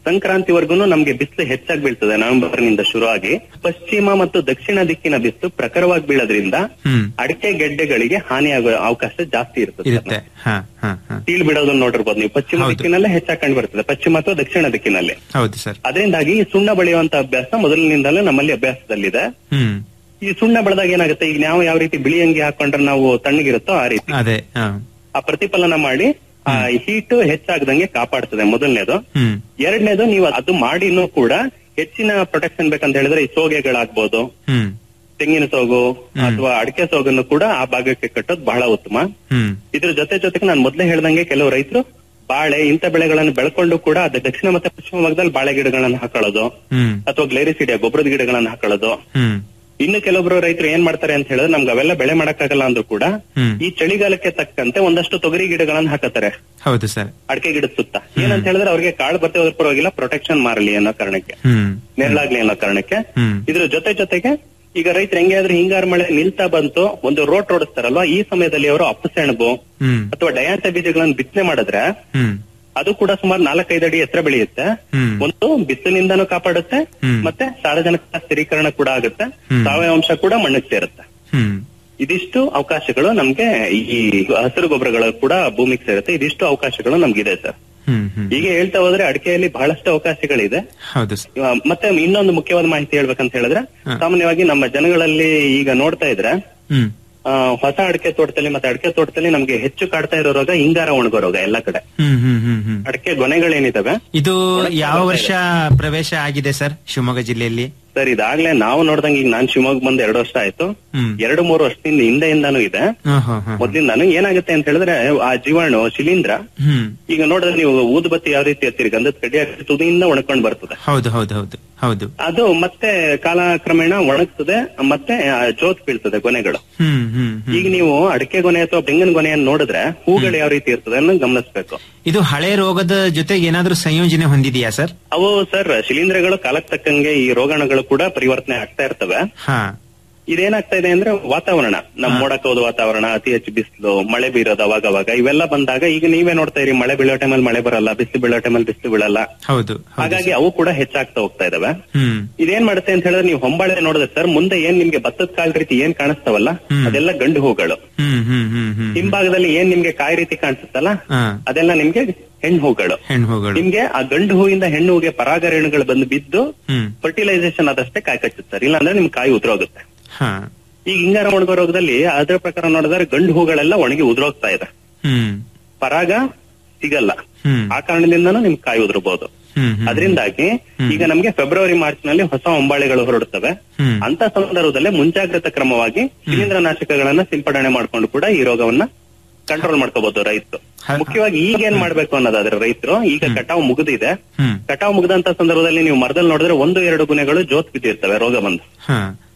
ಸಂಕ್ರಾಂತಿವರೆಗೂ ನಮ್ಗೆ ಬಿಸಿಲು ಹೆಚ್ಚಾಗಿ ಬೀಳ್ತದೆ ನವೆಂಬರ್ ನಿಂದ ಶುರುವಾಗಿ ಪಶ್ಚಿಮ ಮತ್ತು ದಕ್ಷಿಣ ದಿಕ್ಕಿನ ಬಿಸಿಲು ಪ್ರಖರವಾಗಿ ಬೀಳೋದ್ರಿಂದ ಹ್ಮ್ ಅಡಿಕೆ ಗೆಡ್ಡೆಗಳಿಗೆ ಹಾನಿಯಾಗುವ ಅವಕಾಶ ಜಾಸ್ತಿ ಇರ್ತದೆ ಇರುತ್ತೆ ಹಾ ಹಾ ಹಾ ಸೀಳ್ ಬಿಡೋದನ್ನ ನೋಡಿರ್ಬೋದು ನೀವು ಪಶ್ಚಿಮ ದಿಕ್ಕಿನಲ್ಲೇ ಹೆಚ್ಚಾಗಿ ಕಂಡು ಬರ್ತದೆ ಪಶ್ಚಿಮ ಅಥವಾ ದಕ್ಷಿಣ ದಿಕ್ಕಿನಲ್ಲಿ ಹೌದು ಸರ್ ಅದರಿಂದಾಗಿ ಈ ಸುಣ್ಣ ಬೆಳೆಯುವಂತ ಅಭ್ಯಾಸ ಮೊದಲಿನಿಂದಲೇ ನಮ್ಮಲ್ಲಿ ಅಭ್ಯಾಸದಲ್ಲಿದೆ ಹ್ಮ್ ಈ ಸುಣ್ಣ ಬೆಳೆದಾಗ ಏನಾಗುತ್ತೆ ಈಗ ನಾವು ಯಾವ ರೀತಿ ಬಿಳಿ ಅಂಗಿ ಹಾಕೊಂಡ್ರೆ ನಾವು ತಣ್ಣಗಿರುತ್ತೋ ಆ ರೀತಿ ಅದೇ ಹಾ ಆ ಪ್ರತಿಫಲನ ಮಾಡಿ ಆ ಹೀಟ್ ಹೆಚ್ಚಾಗದಂಗೆ ಕಾಪಾಡ್ತದೆ ಮೊದಲನೇದು ಹ್ಮ್ ಎರಡನೇದು ನೀವು ಅದು ಮಾಡಿನೂ ಕೂಡ ಹೆಚ್ಚಿನ ಪ್ರೊಟೆಕ್ಷನ್ ಬೇಕಂತ ಹೇಳಿದ್ರೆ ಈ ಸೋಗೆಗಳಾಗ್ಬೋದು ಹ್ಮ್ ತೆಂಗಿನ ಸೋಗು ಅಥವಾ ಅಡಿಕೆ ಸೋಗನ್ನು ಕೂಡ ಆ ಭಾಗಕ್ಕೆ ಕಟ್ಟೋದು ಬಹಳ ಉತ್ತಮ ಹ್ಮ್ ಇದ್ರ ಜೊತೆ ಜೊತೆಗೆ ನಾನು ಮೊದಲೇ ಹೇಳ್ದಂಗೆ ಕೆಲವು ರೈತರು ಬಾಳೆ ಇಂಥ ಬೆಳೆಗಳನ್ನು ಬೆಳ್ಕೊಂಡು ಕೂಡ ಅದು ದಕ್ಷಿಣ ಮತ್ತೆ ಪಶ್ಚಿಮ ಭಾಗದಲ್ಲಿ ಬಾಳೆ ಗಿಡಗಳನ್ನು ಹಾಕೊಳ್ಳೋದು ಹ್ಮ್ ಅಥವಾ ಗ್ಲೇರಿಸಿಡಿಯ ಗೊಬ್ಬರದ ಗಿಡಗಳನ್ನು ಹಾಕೊಳ್ಳೋದು ಹ್ಮ್ ಇನ್ನು ಕೆಲವೊಬ್ರು ರೈತರು ಏನ್ ಮಾಡ್ತಾರೆ ಅಂತ ಹೇಳಿದ್ರೆ ನಮ್ಗೆ ಅವೆಲ್ಲ ಬೆಳೆ ಮಾಡಕ್ಕಾಗಲ್ಲ ಅಂದ್ರೂ ಕೂಡ ಹ್ಮ್ ಈ ಚಳಿಗಾಲಕ್ಕೆ ತಕ್ಕಂತೆ ಒಂದಷ್ಟು ತೊಗರಿ ಗಿಡಗಳನ್ನ ಹಾಕತ್ತಾರೆ ಹೌದು ಸರ್ ಅಡಿಕೆ ಗಿಡದ ಸುತ್ತ ಏನಂತ ಹೇಳಿದ್ರೆ ಅವ್ರಿಗೆ ಕಾಳು ಬರ್ತೇ ಹೋದ್ರ ಪರವಾಗಿಲ್ಲ ಪ್ರೊಟೆಕ್ಷನ್ ಮಾರಲಿ ಅನ್ನೋ ಕಾರಣಕ್ಕೆ ಹ್ಮ್ ನೆರಳಾಗ್ಲಿ ಅನ್ನೋ ಕಾರಣಕ್ಕೆ ಹ್ಮ್ ಇದ್ರ ಜೊತೆ ಜೊತೆಗೆ ಈಗ ರೈತರು ಹೆಂಗೆ ಆದ್ರೆ ಹಿಂಗಾರು ಮಳೆ ನಿಲ್ತಾ ಬಂತು ಒಂದು ರೋಟ್ ಓಡಿಸ್ತಾರಲ್ವಾ ಈ ಸಮಯದಲ್ಲಿ ಅವರು ಅಪ್ಪು ಸೆಣಬು ಹ್ಮ್ ಅಥವಾ ಡಯಾಂತ ಬೀಜಗಳನ್ನು ಬಿತ್ತನೆ ಮಾಡಿದ್ರೆ ಹ್ಮ್ ಅದು ಕೂಡ ಸುಮಾರು ನಾಲ್ಕೈದು ಅಡಿ ಎತ್ತರ ಬೆಳೆಯುತ್ತೆ ಹ್ಮ್ ಒಂದು ಬಿಸಿಲಿನಿಂದನೂ ಕಾಪಾಡುತ್ತೆ ಹ್ಮ್. ಮತ್ತೆ ಸಾರಜನಕ ಸ್ಥಿರೀಕರಣ ಕೂಡ ಆಗುತ್ತೆ ಹ್ಮ್. ಸಾವಯವ ಅಂಶ ಕೂಡ ಮಣ್ಣಿಗೆ ಸೇರುತ್ತೆ ಹ್ಮ್ ಇದಿಷ್ಟು ಅವಕಾಶಗಳು ನಮ್ಗೆ ಈ ಹಸಿರು ಗೊಬ್ಬರಗಳು ಕೂಡ ಭೂಮಿಗೆ ಸೇರುತ್ತೆ ಇದಿಷ್ಟು ಅವಕಾಶಗಳು ನಮ್ಗಿದೆ ಸರ್ ಹ್ಮ್ ಹ್ಮ್ ಹೀಗೆ ಹೇಳ್ತಾ ಹೋದ್ರೆ ಅಡಿಕೆಯಲ್ಲಿ ಬಹಳಷ್ಟು ಅವಕಾಶಗಳಿದೆ ಹೌದು ಸರ್ ಇವ- ಮತ್ತೆ ಇನ್ನೊಂದು ಮುಖ್ಯವಾದ ಮಾಹಿತಿ ಹೇಳ್ಬೇಕಂತ ಹೇಳಿದ್ರೆ ಹಾ. ಸಾಮಾನ್ಯವಾಗಿ ನಮ್ಮ ಜನಗಳಲ್ಲಿ ಈಗ ನೋಡ್ತಾ ಇದ್ರೆ ಹ್ಮ್ ಆ, ಹೊಸ ಅಡಿಕೆ ತೋಟದಲ್ಲಿ ಮತ್ತೆ ಅಡಿಕೆ ತೋಟದಲ್ಲಿ ನಮ್ಗೆ ಹೆಚ್ಚು ಕಾಡ್ತಾ ಇರೋ ರೋಗ ಹಿಂಗಾರ ಒಣಗೋ ರೋಗ ಎಲ್ಲ ಕಡೆ ಹ್ಮ್ ಹ್ಮ್ ಹ್ಮ್ ಹ್ಮ್ ಅಡಿಕೆ ಗೊನೆಗಳೇನಿದಾವೆ ಇದು ಯಾವ ವರ್ಷ ಪ್ರವೇಶ ಆಗಿದೆ ಸರ್ ಶಿವಮೊಗ್ಗ ಜಿಲ್ಲೆಯಲ್ಲಿ ಸರ್ ಇದಾಗ್ಲೇ ನಾವು ನೋಡ್ದಂಗೆ ಈಗ ನಾನ್ ಶಿವಮೊಗ್ಗ ಬಂದು ಎರಡು ವರ್ಷ ಆಯ್ತು ಹ್ಮ್ ಎರಡು ಮೂರು ವರ್ಷದಿಂದ ಹಿಂದೆಯಿಂದಾನು ಇದೆ ಹಾ, ಹಾ, ಹಾ. ಮೊದ್ಲಿಂದಾನು ಏನಾಗುತ್ತೆ ಅಂತ ಹೇಳಿದ್ರೆ ಆ ಜೀವಾಣು ಶಿಲೀಂಧ್ರ ಹ್ಮ್ ಈಗ ನೋಡಿದ್ರೆ ನೀವು ಊದುಬತ್ತಿ ಯಾವ ರೀತಿ ಹತ್ತಿರಿ ಗಂಧದ ಕಡ್ಡಿ ಹಾಕಿ ತುದಿಯಿಂದ ಒಣಕೊಂಡ್ ಬರ್ತದೆ ಹೌದು ಹೌದು ಹೌದು ಹೌದು ಅದು ಮತ್ತೆ ಕಾಲಕ್ರಮೇಣ ಒಣಗ್ತದೆ ಮತ್ತೆ ಆ, ಜೋತ್ ಬೀಳ್ತದೆ ಗೊನೆಗಳು ಹ್ಮ್ ಹ್ಮ್ ಹ್ಮ್. ಈಗ ನೀವು ಅಡಿಕೆ ಗೊನೆ ಅಥವಾ ತೆಂಗಿನ ಗೊನೆಯನ್ನು ನೋಡಿದ್ರೆ ಹೂಗಳು ಯಾವ ರೀತಿ ಇರ್ತದೆ ಅನ್ನೋದು ಗಮನಿಸಬೇಕು ಇದು ಹಳೆ ರೋಗದ ಜೊತೆಗೆ ಏನಾದ್ರೂ ಸಂಯೋಜನೆ ಹೊಂದಿದೆಯಾ ಸರ್ ಅವು ಸರ್ ಶಿಲೀಂಧ್ರಗಳು ಕಾಲಕ್ಕೆ ತಕ್ಕಂಗೆ ಈ ರೋಗಾಣುಗಳು ಕೂಡ ಪರಿವರ್ತನೆ ಆಗ್ತಾ ಇರ್ತವೆ ಹಾ ಇದೇನಾಗ್ತಾ ಇದೆ ಅಂದ್ರೆ ವಾತಾವರಣ ನಮ್ ಮೋಡಕವಾದ ವಾತಾವರಣ ಅತಿ ಹೆಚ್ಚು ಬಿಸಿಲು ಮಳೆ ಬೀರೋದು ಅವಾಗ ಅವಾಗ ಇವೆಲ್ಲ ಬಂದಾಗ ಈಗ ನೀವೇ ನೋಡ್ತಾ ಇರಿ ಮಳೆ ಬೀಳೋ ಟೈಮಲ್ಲಿ ಮಳೆ ಬರಲ್ಲ ಬಿಸಿಲು ಬೀಳೋ ಟೈಮಲ್ಲಿ ಬಿಸಿಲು ಬೀಳಲ್ಲ ಹೌದು ಹೌದು ಹಾಗಾಗಿ ಅವು ಕೂಡ ಹೆಚ್ಚಾಗ್ತಾ ಹೋಗ್ತಾ ಇದಾವೆ ಹ್ಮ್ ಇದೇನ್ ಮಾಡುತ್ತೆ ಅಂತ ಹೇಳಿದ್ರೆ ನೀವು ಹೊಂಬಾಳೆ ನೋಡಿದ್ರೆ ಸರ್ ಮುಂದೆ ಏನ್ ನಿಮ್ಗೆ ಭತ್ತದ ಕಾಲ್ ರೀತಿ ಏನ್ ಕಾಣಿಸ್ತಾವಲ್ಲ ಅದೆಲ್ಲ ಗಂಡು ಹೂಗಳು ಹ್ಮ್ ಹ್ಮ್ ಹ್ಮ್ ಹ್ಮ್ ಹಿಂಭಾಗದಲ್ಲಿ ಏನ್ ನಿಮ್ಗೆ ಕಾಯಿ ರೀತಿ ಕಾಣಿಸುತ್ತಲ್ಲ ಹಾ ಅದೆಲ್ಲ ನಿಮ್ಗೆ ಹೆಣ್ಣು ಹೂಗಳು ಹೆಣ್ಣು ಹೂಗಳು ನಿಮ್ಗೆ ಆ ಗಂಡು ಹೂವಿಂದ ಹೆಣ್ಣು ಹೂಗೆ ಪರಾಗ ರೇಣುಗಳು ಬಂದು ಬಿದ್ದು ಹ್ಮ್ ಫರ್ಟಿಲೈಸೇಷನ್ ಆದಷ್ಟೇ ಕಾಯಿ ಕಚ್ಚುತ್ತಾರೆ ಇಲ್ಲಾಂದ್ರೆ ನಿಮ್ ಕಾಯಿ ಉದುರೋಗುತ್ತೆ ಹಾ ಈಗ ಹಿಂಗಾರ ಒಣಗೋ ರೋಗದಲ್ಲಿ ಅದರ ಪ್ರಕಾರ ನೋಡಿದ್ರೆ ಗಂಡು ಹೂಗಳೆಲ್ಲ ಒಣಗಿ ಉದುರೋಗ್ತಾ ಇದೆ ಹ್ಮ್ ಪರಾಗ ಸಿಗಲ್ಲ ಹ್ಮ್ ಆ ಕಾರಣದಿಂದನೂ ನಿಮ್ ಕಾಯಿ ಉದುರಬಹುದು ಹ್ಮ್ ಹ್ಮ್ ಅದರಿಂದಾಗಿ ಈಗ ನಮ್ಗೆ ಫೆಬ್ರವರಿ ಮಾರ್ಚ್ ನಲ್ಲಿ ಹೊಸ ಹೊಂಬಾಳೆಗಳು ಹೊರಡುತ್ತವೆ ಹ್ಮ್ ಅಂತ ಸಂದರ್ಭದಲ್ಲೇ ಮುಂಜಾಗ್ರತಾ ಕ್ರಮವಾಗಿ ಶಿಲೀಂಧ್ರನಾಶಕಗಳನ್ನ ಸಿಂಪಡಣೆ ಮಾಡ್ಕೊಂಡು ಕೂಡ ಈ ರೋಗವನ್ನ ಕಂಟ್ರೋಲ್ ಮಾಡ್ಕೋಬಹುದು ರೈತರು ಮುಖ್ಯವಾಗಿ ಈಗ ಏನ್ ಮಾಡ್ಬೇಕು ಅನ್ನೋದಾದ್ರೆ ರೈತರು ಈಗ ಕಟಾವು ಮುಗಿದಿದೆ ಹ್ಮ್ ಕಟಾವು ಮುಗಿದಂತ ಸಂದರ್ಭದಲ್ಲಿ ನೀವು ಮರದಲ್ಲಿ ನೋಡಿದ್ರೆ ಒಂದು ಎರಡು ಗುಣಗಳು ಜೋತ್ ಬಿದ್ದಿರ್ತವೆ ರೋಗ ಬಂದು ಹಾ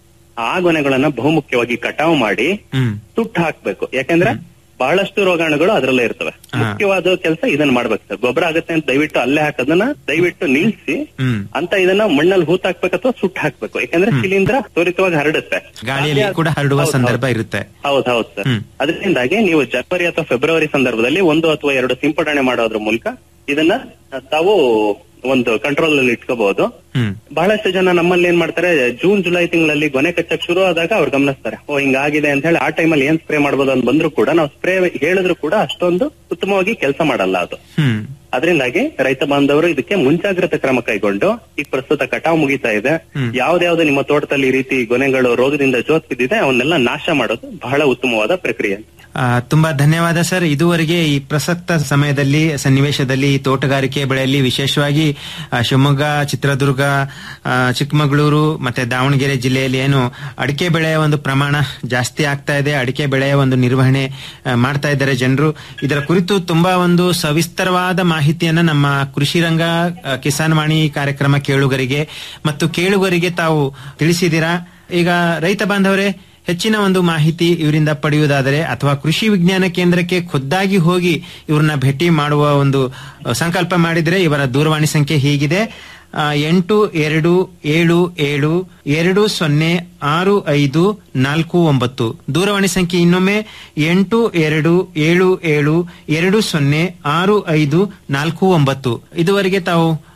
ಆ ಗೊನೆಗಳನ್ನ ಬಹುಮುಖ್ಯವಾಗಿ ಕಟಾವು ಮಾಡಿ ಹ್ಮ್ ಸುಟ್ಟು ಹಾಕ್ಬೇಕು ಯಾಕಂದ್ರೆ ಬಹಳಷ್ಟು ರೋಗಾಣುಗಳು ಅದರಲ್ಲೇ ಇರ್ತವೆ ಮುಖ್ಯವಾದ ಕೆಲಸ ಇದನ್ನ ಮಾಡ್ಬೇಕು ಸರ್ ಗೊಬ್ಬರ ಆಗುತ್ತೆ ಅಂತ ದಯವಿಟ್ಟು ಅಲ್ಲೇ ಹಾಕೋದನ್ನ ದಯವಿಟ್ಟು ನಿಲ್ಸಿ ಹ್ಮ್ ಅಂತ ಇದನ್ನ ಮಣ್ಣಲ್ಲಿ ಹೂತ್ ಹಾಕ್ಬೇಕು ಅಥವಾ ಸುಟ್ಟು ಹಾಕ್ಬೇಕು ಯಾಕಂದ್ರೆ ಶಿಲೀಂಧ್ರ ತ್ವರಿತವಾಗಿ ಹರಡುತ್ತೆ ಗಾಳಿಯಲ್ಲಿ ಕೂಡ ಹರಡುವ ಹೌದು, ಸಂದರ್ಭ ಹೌದು. ಇರುತ್ತೆ ಹೌದ್ ಹೌದು ಸರ್ ಅದರಿಂದಾಗಿ ನೀವು ಜನವರಿ ಅಥವಾ ಫೆಬ್ರವರಿ ಸಂದರ್ಭದಲ್ಲಿ ಒಂದು ಅಥವಾ ಎರಡು ಸಿಂಪಡಣೆ ಮಾಡೋದ್ರ ಮೂಲಕ ಇದನ್ನ ತಾವು ಒಂದು ಕಂಟ್ರೋಲ್ ಅಲ್ಲಿ ಇಟ್ಕೋಬಹುದು ಹ್ಮ್ ಬಹಳಷ್ಟು ಜನ ನಮ್ಮಲ್ಲಿ ಏನ್ ಮಾಡ್ತಾರೆ ಜೂನ್ ಜುಲೈ ತಿಂಗಳಲ್ಲಿ ಗೊನೆ ಕಚ್ಚಕ್ ಶುರು ಆದಾಗ ಅವ್ರು ಗಮನಿಸ್ತಾರೆ ಓ ಹಿಂಗಾಗಿದೆ ಅಂತ ಹೇಳಿ ಆ ಟೈಮಲ್ಲಿ ಏನ್ ಸ್ಪ್ರೇ ಮಾಡ್ಬೋದು ಅಂತ ಬಂದ್ರು ಕೂಡ ನಾವು ಸ್ಪ್ರೇ ಹೇಳಿದ್ರು ಕೂಡ ಅಷ್ಟೊಂದು ಉತ್ತಮವಾಗಿ ಕೆಲಸ ಮಾಡಲ್ಲ ಅದು ಹ್ಮ್ ಅದರಿಂದಾಗಿ ರೈತ ಬಾಂಧವರು ಇದಕ್ಕೆ ಮುಂಜಾಗ್ರತಾ ಕ್ರಮ ಕೈಗೊಂಡು ಈಗ ಪ್ರಸ್ತುತ ಕಟಾವು ಮುಗಿತಾ ಇದೆ ಯಾವ್ದ್ಯಾವ್ದು ನಿಮ್ಮ ತೋಟದಲ್ಲಿ ಈ ರೀತಿ ಗೊನೆಗಳು ರೋಗದಿಂದ ಜೋತ್ ಬಿದ್ದಿದೆ ಅವನ್ನೆಲ್ಲ ನಾಶ ಮಾಡೋದು ಬಹಳ ಉತ್ತಮವಾದ ಪ್ರಕ್ರಿಯೆ ಆ, ತುಂಬಾ ಧನ್ಯವಾದ ಸರ್ ಇದುವರೆಗೆ ಈ ಪ್ರಸಕ್ತ ಸಮಯದಲ್ಲಿ ಸನ್ನಿವೇಶದಲ್ಲಿ ಈ ತೋಟಗಾರಿಕೆ ಬೆಳೆಯಲ್ಲಿ ವಿಶೇಷವಾಗಿ ಆ, ಶಿವಮೊಗ್ಗ ಚಿತ್ರದುರ್ಗ ಆ, ಚಿಕ್ಕಮಗಳೂರು ಮತ್ತೆ ದಾವಣಗೆರೆ ಜಿಲ್ಲೆಯಲ್ಲಿ ಏನು ಅಡಿಕೆ ಬೆಳೆಯ ಒಂದು ಪ್ರಮಾಣ ಜಾಸ್ತಿ ಆಗ್ತಾ ಇದೆ ಅಡಿಕೆ ಬೆಳೆಯ ಒಂದು ನಿರ್ವಹಣೆ ಆ, ಮಾಡ್ತಾ ಇದ್ದಾರೆ ಜನರು ಇದರ ಕುರಿತು ತುಂಬಾ ಒಂದು ಸವಿಸ್ತರವಾದ ಮಾಹಿತಿಯನ್ನ ನಮ್ಮ ಕೃಷಿ ರಂಗ ಆ, ಕಿಸಾನ್ ವಾಣಿ ಕಾರ್ಯಕ್ರಮ ಕೇಳುಗರಿಗೆ ಮತ್ತು ಕೇಳುಗರಿಗೆ ತಾವು ತಿಳಿಸಿದ್ದೀರಾ ಈಗ ರೈತ ಬಾಂಧವರೇ ಹೆಚ್ಚಿನ ಒಂದು ಮಾಹಿತಿ ಇವರಿಂದ ಪಡೆಯುವುದಾದರೆ ಅಥವಾ ಕೃಷಿ ವಿಜ್ಞಾನ ಕೇಂದ್ರಕ್ಕೆ ಖುದ್ದಾಗಿ ಹೋಗಿ ಇವ್ರನ್ನ ಭೇಟಿ ಮಾಡುವ ಒಂದು ಅ, ಸಂಕಲ್ಪ ಮಾಡಿದರೆ ಇವರ ದೂರವಾಣಿ ಸಂಖ್ಯೆ ಹೀಗಿದೆ ಆ, ಎಂಟು ಎರಡು ಏಳು ಏಳು ಎರಡು ಸೊನ್ನೆ ಆರು ಐದು ನಾಲ್ಕು ಒಂಬತ್ತು ದೂರವಾಣಿ ಸಂಖ್ಯೆ ಇನ್ನೊಮ್ಮೆ ಎಂಟು ಎರಡು ಏಳು ಏಳು ಎರಡು ಸೊನ್ನೆ ಆರು ಐದು ನಾಲ್ಕು ಒಂಬತ್ತು ಇದುವರೆಗೆ ತಾವು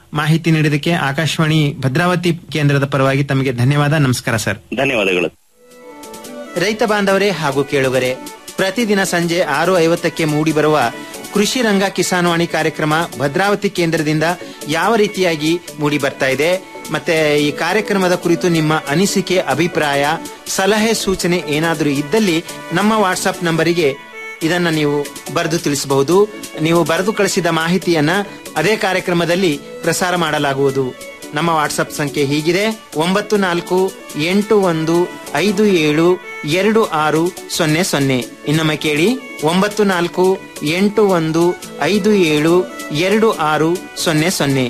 ಮಾಹಿತಿ ನೀಡಿದಕ್ಕೆ ಆಕಾಶವಾಣಿ ಭದ್ರಾವತಿ ಕೇಂದ್ರದ ಪರವಾಗಿ ತಮಗೆ ಧನ್ಯವಾದ ನಮಸ್ಕಾರ ಸರ್ ಧನ್ಯವಾದಗಳು ರೈತ ಬಾಂಧವರೇ ಹಾಗೂ ಕೇಳುಗರೆ ಪ್ರತಿದಿನ ಸಂಜೆ ಆರು ಐವತ್ತಕ್ಕೆ ಮೂಡಿಬರುವ ಕೃಷಿ ರಂಗ ಕಿಸಾನ್ವಾಣಿ ಕಾರ್ಯಕ್ರಮ ಭದ್ರಾವತಿ ಕೇಂದ್ರದಿಂದ ಯಾವ ರೀತಿಯಾಗಿ ಮೂಡಿ ಬರ್ತಾ ಇದೆ ಮತ್ತೆ ಈ ಕಾರ್ಯಕ್ರಮದ ಕುರಿತು ನಿಮ್ಮ ಅನಿಸಿಕೆ ಅಭಿಪ್ರಾಯ ಸಲಹೆ ಸೂಚನೆ ಏನಾದರೂ ಇದ್ದಲ್ಲಿ ನಮ್ಮ ವಾಟ್ಸಪ್ ನಂಬರಿಗೆ ಇದನ್ನ ನೀವು ಬರೆದು ತಿಳಿಸಬಹುದು ನೀವು ಬರೆದು ಕಳಿಸಿದ ಮಾಹಿತಿಯನ್ನ ಅದೇ ಕಾರ್ಯಕ್ರಮದಲ್ಲಿ ಪ್ರಸಾರ ಮಾಡಲಾಗುವುದು ನಮ್ಮ ವಾಟ್ಸಪ್ ಸಂಖ್ಯೆ ಹೀಗಿದೆ ಒಂಬತ್ತು ನಾಲ್ಕು ಎಂಟು ಒಂದು ಐದು ಏಳು ಎರಡು ಆರು ಸೊನ್ನೆ ಸೊನ್ನೆ ಇನ್ನೊಮ್ಮೆ ಕೇಳಿ ಒಂಬತ್ತು ನಾಲ್ಕು ಎಂಟು ಒಂದು ಐದು ಏಳು ಎರಡು ಆರು ಸೊನ್ನೆ ಸೊನ್ನೆ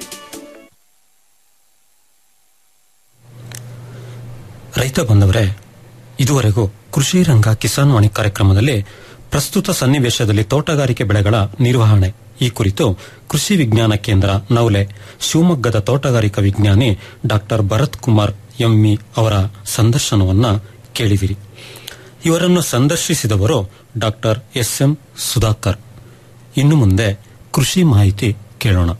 ರೈತ ಬಂದವರೇ ಇದುವರೆಗೂ ಕೃಷಿ ರಂಗ ಕಿಸಾನ್ ವಾಣಿ ಕಾರ್ಯಕ್ರಮದಲ್ಲಿ ಪ್ರಸ್ತುತ ಸನ್ನಿವೇಶದಲ್ಲಿ ತೋಟಗಾರಿಕೆ ಬೆಳೆಗಳ ನಿರ್ವಹಣೆ ಈ ಕುರಿತು ಕೃಷಿ ವಿಜ್ಞಾನ ಕೇಂದ್ರ ನವಲೆ ಶಿವಮೊಗ್ಗದ ತೋಟಗಾರಿಕಾ ವಿಜ್ಞಾನಿ ಡಾಕ್ಟರ್ ಭರತ್ ಕುಮಾರ್ ಎಂಇ ಅವರ ಸಂದರ್ಶನವನ್ನ ಕೇಳಿದಿರಿ ಇವರನ್ನು ಸಂದರ್ಶಿಸಿದವರು ಡಾಕ್ಟರ್ ಎಸ್ ಎಂ ಸುಧಾಕರ್ ಇನ್ನು ಮುಂದೆ ಕೃಷಿ ಮಾಹಿತಿ ಕೇಳೋಣ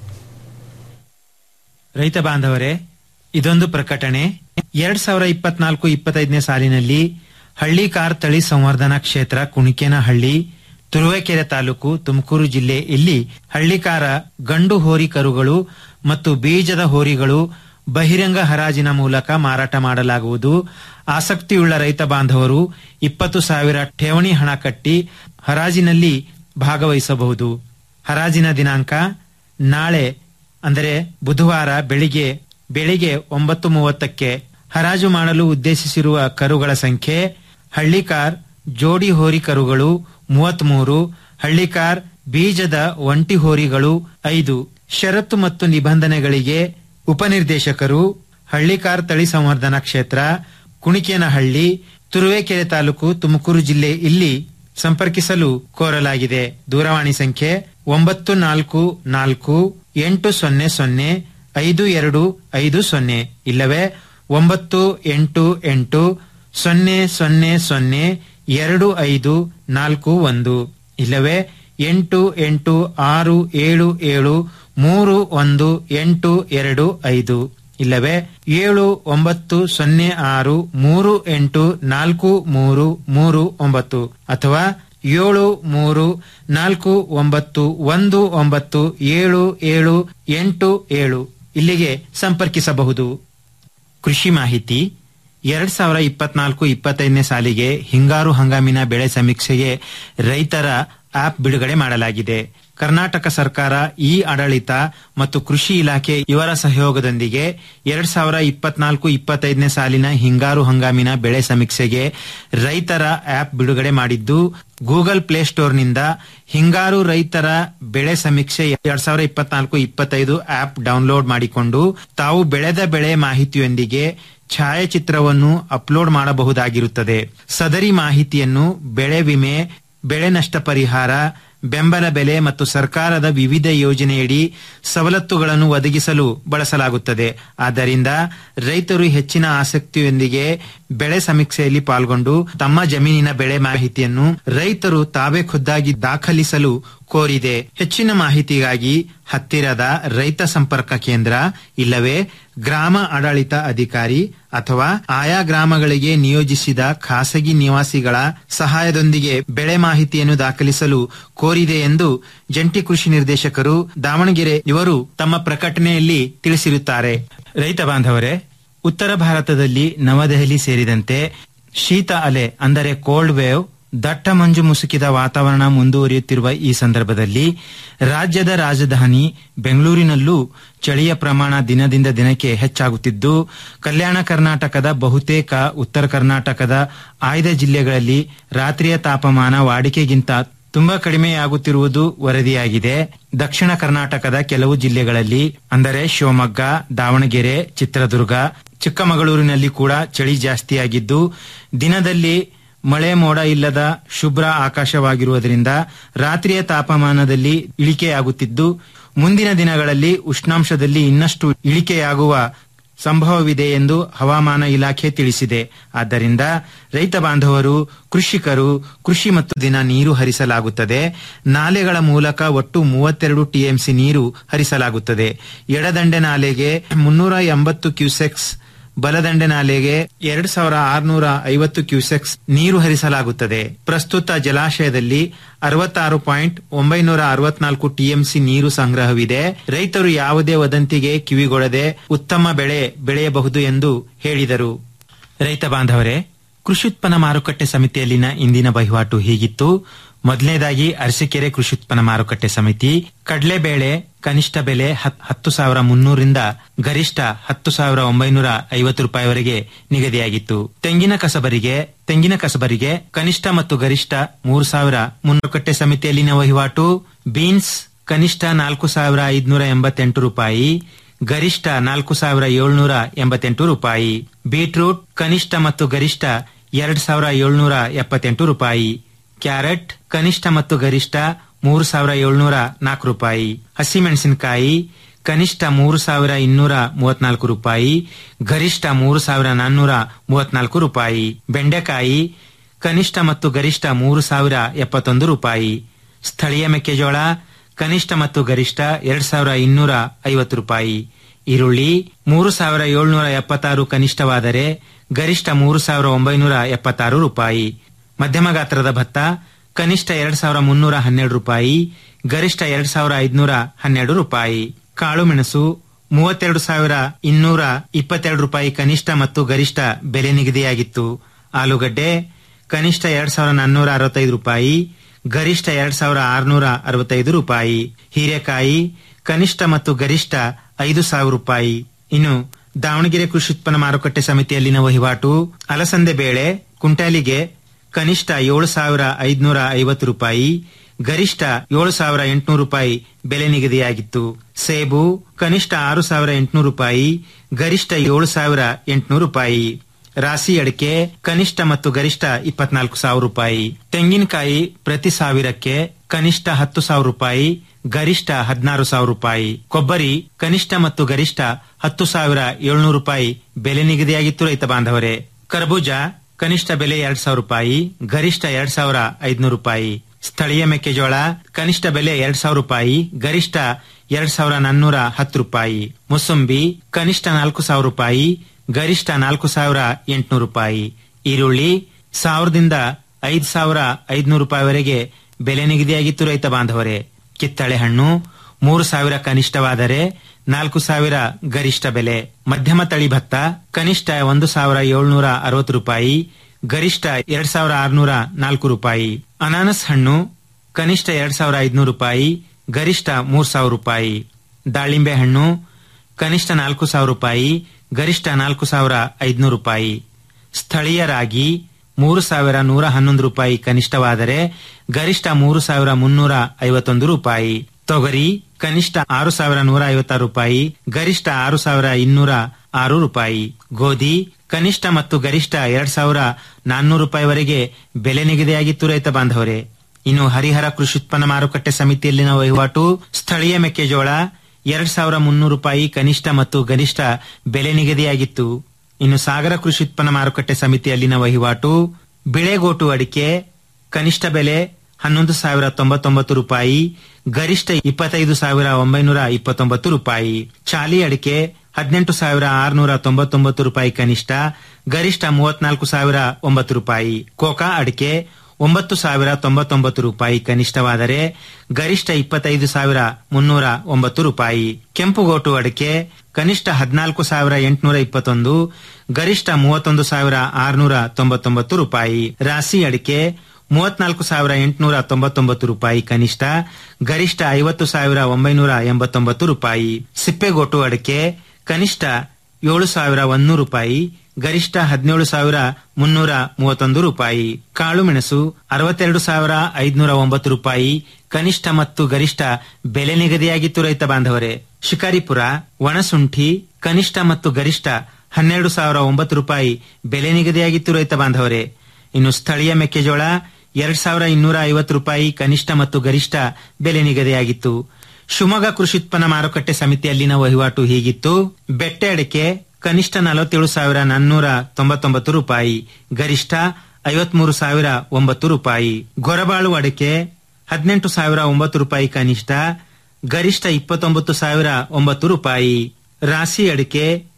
ರೈತ ಬಾಂಧವರೇ ಇದೊಂದು ಪ್ರಕಟಣೆ ಎರಡ್ ಸಾವಿರ ಇಪ್ಪತ್ನಾಲ್ಕು ಇಪ್ಪತ್ತೈದನೇ ಸಾಲಿನಲ್ಲಿ ಹಳ್ಳಿಕಾರ್ ತಳಿ ಸಂವರ್ಧನಾ ಕ್ಷೇತ್ರ ಕುಣಿಕೇನಹಳ್ಳಿ ತುರುವೇಕೆರೆ ತಾಲೂಕು ತುಮಕೂರು ಜಿಲ್ಲೆ ಇಲ್ಲಿ ಹಳ್ಳಿಕಾರ ಗಂಡು ಹೋರಿ ಕರುಗಳು ಮತ್ತು ಬೀಜದ ಹೋರಿಗಳು ಬಹಿರಂಗ ಹರಾಜಿನ ಮೂಲಕ ಮಾರಾಟ ಮಾಡಲಾಗುವುದು ಆಸಕ್ತಿಯುಳ್ಳ ರೈತ ಬಾಂಧವರು ಇಪ್ಪತ್ತು ಸಾವಿರ ಠೇವಣಿ ಹಣ ಕಟ್ಟಿ ಹರಾಜಿನಲ್ಲಿ ಭಾಗವಹಿಸಬಹುದು ಹರಾಜಿನ ದಿನಾಂಕ ನಾಳೆ ಅಂದರೆ ಬುಧವಾರ ಬೆಳಿಗ್ಗೆ ಬೆಳಿಗ್ಗೆ ಒಂಬತ್ತು ಮೂವತ್ತಕ್ಕೆ ಹರಾಜು ಮಾಡಲು ಉದ್ದೇಶಿಸಿರುವ ಕರುಗಳ ಸಂಖ್ಯೆ ಹಳ್ಳಿಕಾರ್ ಜೋಡಿ ಹೋರಿ ಕರುಗಳು ಮೂವತ್ಮೂರು ಹಳ್ಳಿಕಾರ್ ಬೀಜದ ಒಂಟಿ ಹೋರಿಗಳು ಐದು ಷರತ್ತು ಮತ್ತು ನಿಬಂಧನೆಗಳಿಗೆ ಉಪನಿರ್ದೇಶಕರು ಹಳ್ಳಿಕಾರ್ ತಳಿ ಸಂವರ್ಧನಾ ಕ್ಷೇತ್ರ ಕುಣಿಕೇನಹಳ್ಳಿ ತುರುವೇಕೆರೆ ತಾಲೂಕು ತುಮಕೂರು ಜಿಲ್ಲೆ ಇಲ್ಲಿ ಸಂಪರ್ಕಿಸಲು ಕೋರಲಾಗಿದೆ ದೂರವಾಣಿ ಸಂಖ್ಯೆ ಒಂಬತ್ತು ನಾಲ್ಕು ನಾಲ್ಕು ಎಂಟು ಸೊನ್ನೆ ಸೊನ್ನೆ ಐದು ಎರಡು ಐದು ಸೊನ್ನೆ ಇಲ್ಲವೇ ಒಂಬತ್ತು ಎಂಟು ಎಂಟು ಸೊನ್ನೆ ಸೊನ್ನೆ ಸೊನ್ನೆ ಎರಡು ಐದು ನಾಲ್ಕು ಒಂದು ಇಲ್ಲವೇ ಎಂಟು ಎಂಟು ಆರು ಏಳು ಏಳು ಮೂರು ಒಂದು ಎಂಟು ಎರಡು ಐದು ಇಲ್ಲವೇ ಏಳು ಒಂಬತ್ತು ಸೊನ್ನೆ ಆರು ಮೂರು ಎಂಟು ನಾಲ್ಕು ಮೂರು ಮೂರು ಒಂಬತ್ತು ಅಥವಾ ಏಳು ಮೂರು ನಾಲ್ಕು ಒಂಬತ್ತು ಒಂದು ಒಂಬತ್ತು ಏಳು ಏಳು ಎಂಟು ಏಳು ಇಲ್ಲಿಗೆ ಸಂಪರ್ಕಿಸಬಹುದು ಕೃಷಿ ಮಾಹಿತಿ ಎರಡ್ ಸಾವಿರ ಇಪ್ಪತ್ನಾಲ್ಕು ಇಪ್ಪತ್ತೈದನೇ ಸಾಲಿಗೆ ಹಿಂಗಾರು ಹಂಗಾಮಿನ ಬೆಳೆ ಸಮೀಕ್ಷೆಗೆ ರೈತರ ಆಪ್ ಬಿಡುಗಡೆ ಮಾಡಲಾಗಿದೆ ಕರ್ನಾಟಕ ಸರ್ಕಾರ ಇ ಆಡಳಿತ ಮತ್ತು ಕೃಷಿ ಇಲಾಖೆ ಇವರ ಸಹಯೋಗದೊಂದಿಗೆ ಎರಡ್ ಸಾವಿರ ಇಪ್ಪತ್ನಾಲ್ಕು ಇಪ್ಪತ್ತೈದನೇ ಸಾಲಿನ ಹಿಂಗಾರು ಹಂಗಾಮಿನ ಬೆಳೆ ಸಮೀಕ್ಷೆಗೆ ರೈತರ ಆಪ್ ಬಿಡುಗಡೆ ಮಾಡಿದ್ದು ಗೂಗಲ್ ಪ್ಲೇಸ್ಟೋರ್ನಿಂದ ಹಿಂಗಾರು ರೈತರ ಬೆಳೆ ಸಮೀಕ್ಷೆ ಎರಡ್ ಸಾವಿರ ಇಪ್ಪತ್ನಾಲ್ಕು ಇಪ್ಪತ್ತೈದು ಆಪ್ ಡೌನ್ಲೋಡ್ ಮಾಡಿಕೊಂಡು ತಾವು ಬೆಳೆದ ಬೆಳೆ ಮಾಹಿತಿಯೊಂದಿಗೆ ಛಾಯಾಚಿತ್ರವನ್ನು ಅಪ್ಲೋಡ್ ಮಾಡಬಹುದಾಗಿರುತ್ತದೆ ಸದರಿ ಮಾಹಿತಿಯನ್ನು ಬೆಳೆ ವಿಮೆ ಬೆಳೆ ನಷ್ಟ ಪರಿಹಾರ ಬೆಂಬಲ ಬೆಲೆ ಮತ್ತು ಸರ್ಕಾರದ ವಿವಿಧ ಯೋಜನೆಯಡಿ ಸವಲತ್ತುಗಳನ್ನು ಒದಗಿಸಲು ಬಳಸಲಾಗುತ್ತದೆ ಆದ್ದರಿಂದ ರೈತರು ಹೆಚ್ಚಿನ ಆಸಕ್ತಿಯೊಂದಿಗೆ ಬೆಳೆ ಸಮೀಕ್ಷೆಯಲ್ಲಿ ಪಾಲ್ಗೊಂಡು ತಮ್ಮ ಜಮೀನಿನ ಬೆಳೆ ಮಾಹಿತಿಯನ್ನು ರೈತರು ತಾವೇ ಖುದ್ದಾಗಿ ದಾಖಲಿಸಲು ಕೋರಿದೆ ಹೆಚ್ಚಿನ ಮಾಹಿತಿಗಾಗಿ ಹತ್ತಿರದ ರೈತ ಸಂಪರ್ಕ ಕೇಂದ್ರ ಇಲ್ಲವೇ ಗ್ರಾಮ ಆಡಳಿತ ಅಧಿಕಾರಿ ಅಥವಾ ಆಯಾ ಗ್ರಾಮಗಳಿಗೆ ನಿಯೋಜಿಸಿದ ಖಾಸಗಿ ನಿವಾಸಿಗಳ ಸಹಾಯದೊಂದಿಗೆ ಬೆಳೆ ಮಾಹಿತಿಯನ್ನು ದಾಖಲಿಸಲು ಕೋರಿದೆ ಎಂದು ಜಂಟಿ ಕೃಷಿ ನಿರ್ದೇಶಕರು ದಾವಣಗೆರೆ ಇವರು ತಮ್ಮ ಪ್ರಕಟಣೆಯಲ್ಲಿ ತಿಳಿಸಿರುತ್ತಾರೆ ರೈತ ಬಾಂಧವರೇ ಉತ್ತರ ಭಾರತದಲ್ಲಿ ನವದೆಹಲಿ ಸೇರಿದಂತೆ ಶೀತ ಅಲೆ ಅಂದರೆ ಕೋಲ್ಡ್ ವೇವ್ ದಟ್ಟ ಮಂಜು ಮುಸುಕಿದ ವಾತಾವರಣ ಮುಂದುವರಿಯುತ್ತಿರುವ ಈ ಸಂದರ್ಭದಲ್ಲಿ ರಾಜ್ಯದ ರಾಜಧಾನಿ ಬೆಂಗಳೂರಿನಲ್ಲೂ ಚಳಿಯ ಪ್ರಮಾಣ ದಿನದಿಂದ ದಿನಕ್ಕೆ ಹೆಚ್ಚಾಗುತ್ತಿದ್ದು ಕಲ್ಯಾಣ ಕರ್ನಾಟಕದ ಬಹುತೇಕ ಉತ್ತರ ಕರ್ನಾಟಕದ ಆಯ್ದ ಜಿಲ್ಲೆಗಳಲ್ಲಿ ರಾತ್ರಿಯ ತಾಪಮಾನ ವಾಡಿಕೆಗಿಂತ ತುಂಬಾ ಕಡಿಮೆಯಾಗುತ್ತಿರುವುದು ವರದಿಯಾಗಿದೆ ದಕ್ಷಿಣ ಕರ್ನಾಟಕದ ಕೆಲವು ಜಿಲ್ಲೆಗಳಲ್ಲಿ ಅಂದರೆ ಶಿವಮೊಗ್ಗ ದಾವಣಗೆರೆ ಚಿತ್ರದುರ್ಗ ಚಿಕ್ಕಮಗಳೂರಿನಲ್ಲಿ ಕೂಡ ಚಳಿ ಜಾಸ್ತಿಯಾಗಿದ್ದು ದಿನದಲ್ಲಿ ಮಳೆ ಮೋಡ ಇಲ್ಲದ ಶುಭ್ರ ಆಕಾಶವಾಗಿರುವುದರಿಂದ ರಾತ್ರಿಯ ತಾಪಮಾನದಲ್ಲಿ ಇಳಿಕೆಯಾಗುತ್ತಿದ್ದು ಮುಂದಿನ ದಿನಗಳಲ್ಲಿ ಉಷ್ಣಾಂಶದಲ್ಲಿ ಇನ್ನಷ್ಟು ಇಳಿಕೆಯಾಗುವ ಸಂಭವವಿದೆ ಎಂದು ಹವಾಮಾನ ಇಲಾಖೆ ತಿಳಿಸಿದೆ ಆದ್ದರಿಂದ ರೈತ ಬಾಂಧವರು ಕೃಷಿಕರು ಕೃಷಿ ಮತ್ತು ದಿನ ನೀರು ಹರಿಸಲಾಗುತ್ತದೆ ನಾಲೆಗಳ ಮೂಲಕ ಒಟ್ಟು ಮೂವತ್ತೆರಡು ಟಿಎಂಸಿ ನೀರು ಹರಿಸಲಾಗುತ್ತದೆ ಎಡದಂಡೆ ನಾಲೆಗೆ ಮುನ್ನೂರ ಎಂಬತ್ತು ಕ್ಯೂಸೆಕ್ಸ್ ಬಲದಂಡೆ ನಾಲೆಗೆ ಎರಡ್ ಸಾವಿರ ಆರುನೂರ ಐವತ್ತು ಕ್ಯೂಸೆಕ್ಸ್ ನೀರು ಹರಿಸಲಾಗುತ್ತದೆ ಪ್ರಸ್ತುತ ಜಲಾಶಯದಲ್ಲಿ ಅರವತ್ತಾರು ಪಾಯಿಂಟ್ ಒಂಬೈನೂರ ಅರವತ್ನಾಲ್ಕು ಟಿಎಂಸಿ ನೀರು ಸಂಗ್ರಹವಿದೆ ರೈತರು ಯಾವುದೇ ವದಂತಿಗೆ ಕಿವಿಗೊಡದೆ ಉತ್ತಮ ಬೆಳೆ ಬೆಳೆಯಬಹುದು ಎಂದು ಹೇಳಿದರು ರೈತ ಬಾಂಧವರೇ ಕೃಷಿ ಉತ್ಪನ್ನ ಮಾರುಕಟ್ಟೆ ಸಮಿತಿಯಲ್ಲಿನ ಇಂದಿನ ವಹಿವಾಟು ಹೀಗಿತ್ತು ಮೊದಲನೇದಾಗಿ ಅರಸೀಕೆರೆ ಕೃಷಿ ಉತ್ಪನ್ನ ಮಾರುಕಟ್ಟೆ ಸಮಿತಿ ಕಡಲೆಬೇಳೆ ಕನಿಷ್ಠ ಬೆಲೆ ಹತ್- ಹತ್ತು ಸಾವಿರ ಮುನ್ನೂರಿಂದ ಗರಿಷ್ಠ ಹತ್ತು ಸಾವಿರ ಒಂಬೈನೂರ ಐವತ್ತು ರೂಪಾಯಿವರೆಗೆ ನಿಗದಿಯಾಗಿತ್ತು ತೆಂಗಿನ ಕಸಬರಿಗೆ ತೆಂಗಿನ ಕಸಬರಿಗೆ ಕನಿಷ್ಠ ಮತ್ತು ಗರಿಷ್ಠ ಮೂರು ಸಾವಿರ ಮಾರುಕಟ್ಟೆ ಸಮಿತಿಯಲ್ಲಿನ ವಹಿವಾಟು ಬೀನ್ಸ್ ಕನಿಷ್ಠ ನಾಲ್ಕು ಸಾವಿರ ಐದುನೂರ ಎಂಬತ್ತೆಂಟು ರೂಪಾಯಿ ಗರಿಷ್ಠ ನಾಲ್ಕು ಸಾವಿರ ಏಳ್ನೂರ ಎಂಬತ್ತೆಂಟು ರೂಪಾಯಿ ಬೀಟ್ರೂಟ್ ಕನಿಷ್ಠ ಮತ್ತು ಗರಿಷ್ಠ ಎರಡ್ ಸಾವಿರ ಏಳ್ನೂರ ಎಪ್ಪತ್ತೆಂಟು ರೂಪಾಯಿ ಕ್ಯಾರೆಟ್ ಕನಿಷ್ಠ ಮತ್ತು ಗರಿಷ್ಠ ಮೂರು ಸಾವಿರ ಏಳ್ನೂರ ನಾಲ್ಕು ರೂಪಾಯಿ ಹಸಿಮೆಣಸಿನಕಾಯಿ ಕನಿಷ್ಠ ಮೂರು ಸಾವಿರ ಇನ್ನೂರ ಮೂವತ್ನಾಲ್ಕು ರೂಪಾಯಿ ಗರಿಷ್ಠ ಮೂರು ಸಾವಿರ ನಾನ್ನೂರ ಮೂವತ್ನಾಲ್ಕು ರೂಪಾಯಿ ಬೆಂಡೆಕಾಯಿ ಕನಿಷ್ಠ ಮತ್ತು ಗರಿಷ್ಠ ಮೂರು ಸಾವಿರ ಎಪ್ಪತ್ತೊಂದು ರೂಪಾಯಿ ಸ್ಥಳೀಯ ಮೆಕ್ಕೆಜೋಳ ಕನಿಷ್ಠ ಮತ್ತು ಗರಿಷ್ಠ ಎರಡ್ ಸಾವಿರ ಇನ್ನೂರ ಐವತ್ತು ರೂಪಾಯಿ ಈರುಳ್ಳಿ ಮೂರು ಸಾವಿರ ಏಳ್ನೂರ ಎಪ್ಪತ್ತಾರು ಕನಿಷ್ಠವಾದರೆ ಗರಿಷ್ಠ ಮೂರು ಸಾವಿರ ಒಂಬೈನೂರ ಎಪ್ಪತ್ತಾರು ರೂಪಾಯಿ ಮಧ್ಯಮ ಗಾತ್ರದ ಭತ್ತ ಕನಿಷ್ಠ ಎರಡ್ ಸಾವಿರ ಮುನ್ನೂರ ಹನ್ನೆರಡು ರೂಪಾಯಿ ಗರಿಷ್ಠ ಎರಡ್ ಸಾವಿರ ಐದುನೂರ ಹನ್ನೆರಡು ರೂಪಾಯಿ ಕಾಳು ಮೆಣಸು ಮೂವತ್ತೆರಡು ಸಾವಿರ ಇನ್ನೂರ ಇಪ್ಪತ್ತೆರಡು ರೂಪಾಯಿ ಕನಿಷ್ಠ ಮತ್ತು ಗರಿಷ್ಠ ಬೆಲೆ ನಿಗದಿಯಾಗಿತ್ತು ಆಲೂಗಡ್ಡೆ ಕನಿಷ್ಠ ಎರಡ್ ಸಾವಿರ ನಾನ್ನೂರ ಅರವತ್ತೈದು ರೂಪಾಯಿ ಗರಿಷ್ಠ ಎರಡ್ ಸಾವಿರ ಆರುನೂರ ಅರವತ್ತೈದು ರೂಪಾಯಿ ಹೀರೆಕಾಯಿ ಕನಿಷ್ಠ ಮತ್ತು ಗರಿಷ್ಠ ಐದು ಸಾವಿರ ರೂಪಾಯಿ ಇನ್ನು ದಾವಣಗೆರೆ ಕೃಷಿ ಉತ್ಪನ್ನ ಮಾರುಕಟ್ಟೆ ಸಮಿತಿಯಲ್ಲಿನ ವಹಿವಾಟು ಅಲಸಂದೆ ಬೇಳೆ ಕುಂಟಾಲಿಗೆ ಕನಿಷ್ಠ ಏಳು ಸಾವಿರ ಐದುನೂರ ಐವತ್ತು ರೂಪಾಯಿ ಗರಿಷ್ಠ ಏಳು ಸಾವಿರ ಎಂಟುನೂರು ರೂಪಾಯಿ ಬೆಲೆ ನಿಗದಿಯಾಗಿತ್ತು ಸೇಬು ಕನಿಷ್ಠ ಆರು ಸಾವಿರ ಎಂಟುನೂರು ರೂಪಾಯಿ ಗರಿಷ್ಠ ಏಳು ಸಾವಿರ ಎಂಟುನೂರು ರೂಪಾಯಿ ರಾಸಿ ಅಡಿಕೆ ಕನಿಷ್ಠ ಮತ್ತು ಗರಿಷ್ಠ ಇಪ್ಪತ್ನಾಲ್ಕು ಸಾವಿರ ರೂಪಾಯಿ ತೆಂಗಿನಕಾಯಿ ಪ್ರತಿ ಸಾವಿರಕ್ಕೆ ಕನಿಷ್ಠ ಹತ್ತು ಸಾವಿರ ರೂಪಾಯಿ ಗರಿಷ್ಠ ಹದಿನಾರು ಸಾವಿರ ರೂಪಾಯಿ ಕೊಬ್ಬರಿ ಕನಿಷ್ಠ ಮತ್ತು ಗರಿಷ್ಠ ಹತ್ತು ಸಾವಿರ ಏಳ್ನೂರು ರೂಪಾಯಿ ಬೆಲೆ ನಿಗದಿಯಾಗಿತ್ತು ರೈತ ಬಾಂಧವರೇ ಕರ್ಬೂಜ ಕನಿಷ್ಠ ಬೆಲೆ ಎರಡ್ ಸಾವಿರ ರೂಪಾಯಿ ಗರಿಷ್ಠ ಎರಡ್ ಸಾವಿರ ಐದುನೂರು ರೂಪಾಯಿ ಸ್ಥಳೀಯ ಮೆಕ್ಕೆಜೋಳ ಕನಿಷ್ಠ ಬೆಲೆ ಎರಡ್ ಸಾವಿರ ರೂಪಾಯಿ ಗರಿಷ್ಠ ಎರಡ್ ಸಾವಿರ ನಾನ್ನೂರ ಹತ್ತು ರೂಪಾಯಿ ಮುಸಂಬಿ ಕನಿಷ್ಠ ನಾಲ್ಕು ಸಾವಿರ ರೂಪಾಯಿ ಗರಿಷ್ಠ ನಾಲ್ಕು ಸಾವಿರ ಎಂಟುನೂರು ರೂಪಾಯಿ ಈರುಳ್ಳಿ ಸಾವಿರದಿಂದ ಐದು ಸಾವಿರ ಐದುನೂರು ರೂಪಾಯಿವರೆಗೆ ಬೆಲೆ ನಿಗದಿಯಾಗಿತ್ತು ರೈತ ಬಾಂಧವರೇ ಕಿತ್ತಳೆ ಹಣ್ಣು ಮೂರು ಸಾವಿರ ಕನಿಷ್ಠವಾದರೆ ನಾಲ್ಕು ಸಾವಿರ ಗರಿಷ್ಠ ಬೆಲೆ ಮಧ್ಯಮ ತಳಿ ಭತ್ತ ಕನಿಷ್ಠ ಒಂದು ಸಾವಿರ ಏಳ್ನೂರ ಅರವತ್ತು ರೂಪಾಯಿ ಗರಿಷ್ಠ ಎರಡ್ ಸಾವಿರ ಆರುನೂರ ನಾಲ್ಕು ರೂಪಾಯಿ ಅನಾನಸ್ ಹಣ್ಣು ಕನಿಷ್ಠ ಎರಡ್ ಸಾವಿರ ಐದುನೂರು ರೂಪಾಯಿ ಗರಿಷ್ಠ ಮೂರ್ ಸಾವಿರ ರೂಪಾಯಿ ದಾಳಿಂಬೆ ಹಣ್ಣು ಕನಿಷ್ಠ ನಾಲ್ಕು ಸಾವಿರ ರೂಪಾಯಿ ಗರಿಷ್ಠ ನಾಲ್ಕು ಸಾವಿರ ಐದುನೂರು ರೂಪಾಯಿ ಸ್ಥಳೀಯ ರಾಗಿ ಮೂರು ಸಾವಿರ ನೂರ ಹನ್ನೊಂದು ರೂಪಾಯಿ ಕನಿಷ್ಠವಾದರೆ ಗರಿಷ್ಠ ಮೂರು ಸಾವಿರ ಮುನ್ನೂರ ಐವತ್ತೊಂದು ರೂಪಾಯಿ ತೊಗರಿ ಕನಿಷ್ಠ ಆರು ಸಾವಿರ ನೂರ ಐವತ್ತಾರು ರೂಪಾಯಿ ಗರಿಷ್ಠ ಆರು ಸಾವಿರ ಇನ್ನೂರ ಆರು ರೂಪಾಯಿ ಗೋಧಿ ಕನಿಷ್ಠ ಮತ್ತು ಗರಿಷ್ಠ ಎರಡ್ ಸಾವಿರ ನಾನ್ನೂರು ರೂಪಾಯಿವರೆಗೆ ಬೆಲೆ ನಿಗದಿಯಾಗಿತ್ತು ರೈತ ಬಾಂಧವರೇ ಇನ್ನು ಹರಿಹರ ಕೃಷಿ ಉತ್ಪನ್ನ ಮಾರುಕಟ್ಟೆ ಸಮಿತಿಯಲ್ಲಿನ ವಹಿವಾಟು ಸ್ಥಳೀಯ ಮೆಕ್ಕೆಜೋಳ ಎರಡ್ ಸಾವಿರ ಮುನ್ನೂರು ರೂಪಾಯಿ ಕನಿಷ್ಠ ಮತ್ತು ಗರಿಷ್ಠ ಬೆಲೆ ನಿಗದಿಯಾಗಿತ್ತು ಇನ್ನು ಸಾಗರ ಕೃಷಿ ಉತ್ಪನ್ನ ಮಾರುಕಟ್ಟೆ ಸಮಿತಿಯಲ್ಲಿನ ವಹಿವಾಟು ಬಿಳೆಗೋಟು ಅಡಿಕೆ ಕನಿಷ್ಠ ಬೆಲೆ ಹನ್ನೊಂದು ಸಾವಿರ ತೊಂಬತ್ತೊಂಬತ್ತು ರೂಪಾಯಿ ಗರಿಷ್ಠ ಇಪ್ಪತ್ತೈದು ಸಾವಿರ ಒಂಬೈನೂರ ಇಪ್ಪತ್ತೊಂಬತ್ತು ರೂಪಾಯಿ ಚಾಲಿ ಅಡಿಕೆ ಹದಿನೆಂಟು ಸಾವಿರ ಆರುನೂರ ತೊಂಬತ್ತೊಂಬತ್ತು ರೂಪಾಯಿ ಕನಿಷ್ಠ ಗರಿಷ್ಠ ಮೂವತ್ನಾಲ್ಕು ಸಾವಿರ ಒಂಬತ್ತು ರೂಪಾಯಿ ಕೋಕಾ ಅಡಿಕೆ ಒಂಬತ್ತು ಸಾವಿರ ತೊಂಬತ್ತೊಂಬತ್ತು ರೂಪಾಯಿ ಕನಿಷ್ಠವಾದರೆ ಗರಿಷ್ಠ ಇಪ್ಪತ್ತೈದು ಸಾವಿರ ಮುನ್ನೂರ ಒಂಬತ್ತು ರೂಪಾಯಿ ಕೆಂಪುಗೋಟು ಅಡಿಕೆ ಕನಿಷ್ಠ ಹದಿನಾಲ್ಕು ಸಾವಿರ ಎಂಟುನೂರ ಇಪ್ಪತ್ತೊಂದು ಗರಿಷ್ಠ ಮೂವತ್ತೊಂದು ಸಾವಿರ ಆರುನೂರ ತೊಂಬತ್ತೊಂಬತ್ತು ರೂಪಾಯಿ ರಾಸಿ ಅಡಿಕೆ ಮೂವತ್ನಾಲ್ಕು ಸಾವಿರ ಎಂಟುನೂರ ತೊಂಬತ್ತೊಂಬತ್ತು ರೂಪಾಯಿ ಕನಿಷ್ಠ ಗರಿಷ್ಠ ಐವತ್ತು ಸಾವಿರ ಒಂಬೈನೂರ ಎಂಬತ್ತೊಂಬತ್ತು ರೂಪಾಯಿ ಸಿಪ್ಪೆಗೋಟು ಅಡಿಕೆ ಕನಿಷ್ಠ ಏಳು ಸಾವಿರ ಒಂದೂರು ರೂಪಾಯಿ ಗರಿಷ್ಠ ಹದಿನೇಳು ಸಾವಿರ ಮುನ್ನೂರ ಮೂವತ್ತೊಂದು ರೂಪಾಯಿ ಕಾಳು ಮೆಣಸು ಅರವತ್ತೆರಡು ಸಾವಿರ ಐದುನೂರ ಒಂಬತ್ತು ರೂಪಾಯಿ ಕನಿಷ್ಠ ಮತ್ತು ಗರಿಷ್ಠ ಬೆಲೆ ನಿಗದಿಯಾಗಿತ್ತು ರೈತ ಬಾಂಧವರೇ ಶಿಕಾರಿಪುರ ಒಣಸುಂಠಿ ಕನಿಷ್ಠ ಮತ್ತು ಗರಿಷ್ಠ ಹನ್ನೆರಡು ಸಾವಿರ ಒಂಬತ್ತು ರೂಪಾಯಿ ಬೆಲೆ ನಿಗದಿಯಾಗಿತ್ತು ರೈತ ಬಾಂಧವರೇ ಇನ್ನು ಸ್ಥಳೀಯ ಮೆಕ್ಕೆಜೋಳ ಎರಡ್ ಸಾವಿರ ಇನ್ನೂರ ಐವತ್ತು ರೂಪಾಯಿ ಕನಿಷ್ಠ ಮತ್ತು ಗರಿಷ್ಠ ಬೆಲೆ ನಿಗದಿಯಾಗಿತ್ತು ಶಿವಮೊಗ್ಗ ಕೃಷಿ ಉತ್ಪನ್ನ ಮಾರುಕಟ್ಟೆ ಸಮಿತಿಯಲ್ಲಿನ ವಹಿವಾಟು ಹೀಗಿತ್ತು ಬೆಟ್ಟೆ ಅಡಿಕೆ ಕನಿಷ್ಠ ನಲವತ್ತೇಳು ಸಾವಿರ ನಾನ್ನೂರ ತೊಂಬತ್ತೊಂಬತ್ತು ರೂಪಾಯಿ ಗರಿಷ್ಠ ಐವತ್ಮೂರು ಸಾವಿರ ಒಂಬತ್ತು ರೂಪಾಯಿ ಗೊರಬಾಳು ಅಡಿಕೆ ಹದಿನೆಂಟು ಸಾವಿರ ಒಂಬತ್ತು ರೂಪಾಯಿ ಕನಿಷ್ಠ ಗರಿಷ್ಠ ಇಪ್ಪತ್ತೊಂಬತ್ತು ಸಾವಿರ ಒಂಬತ್ತು ರೂಪಾಯಿ ರಾಸಿ ಅಡಿಕೆ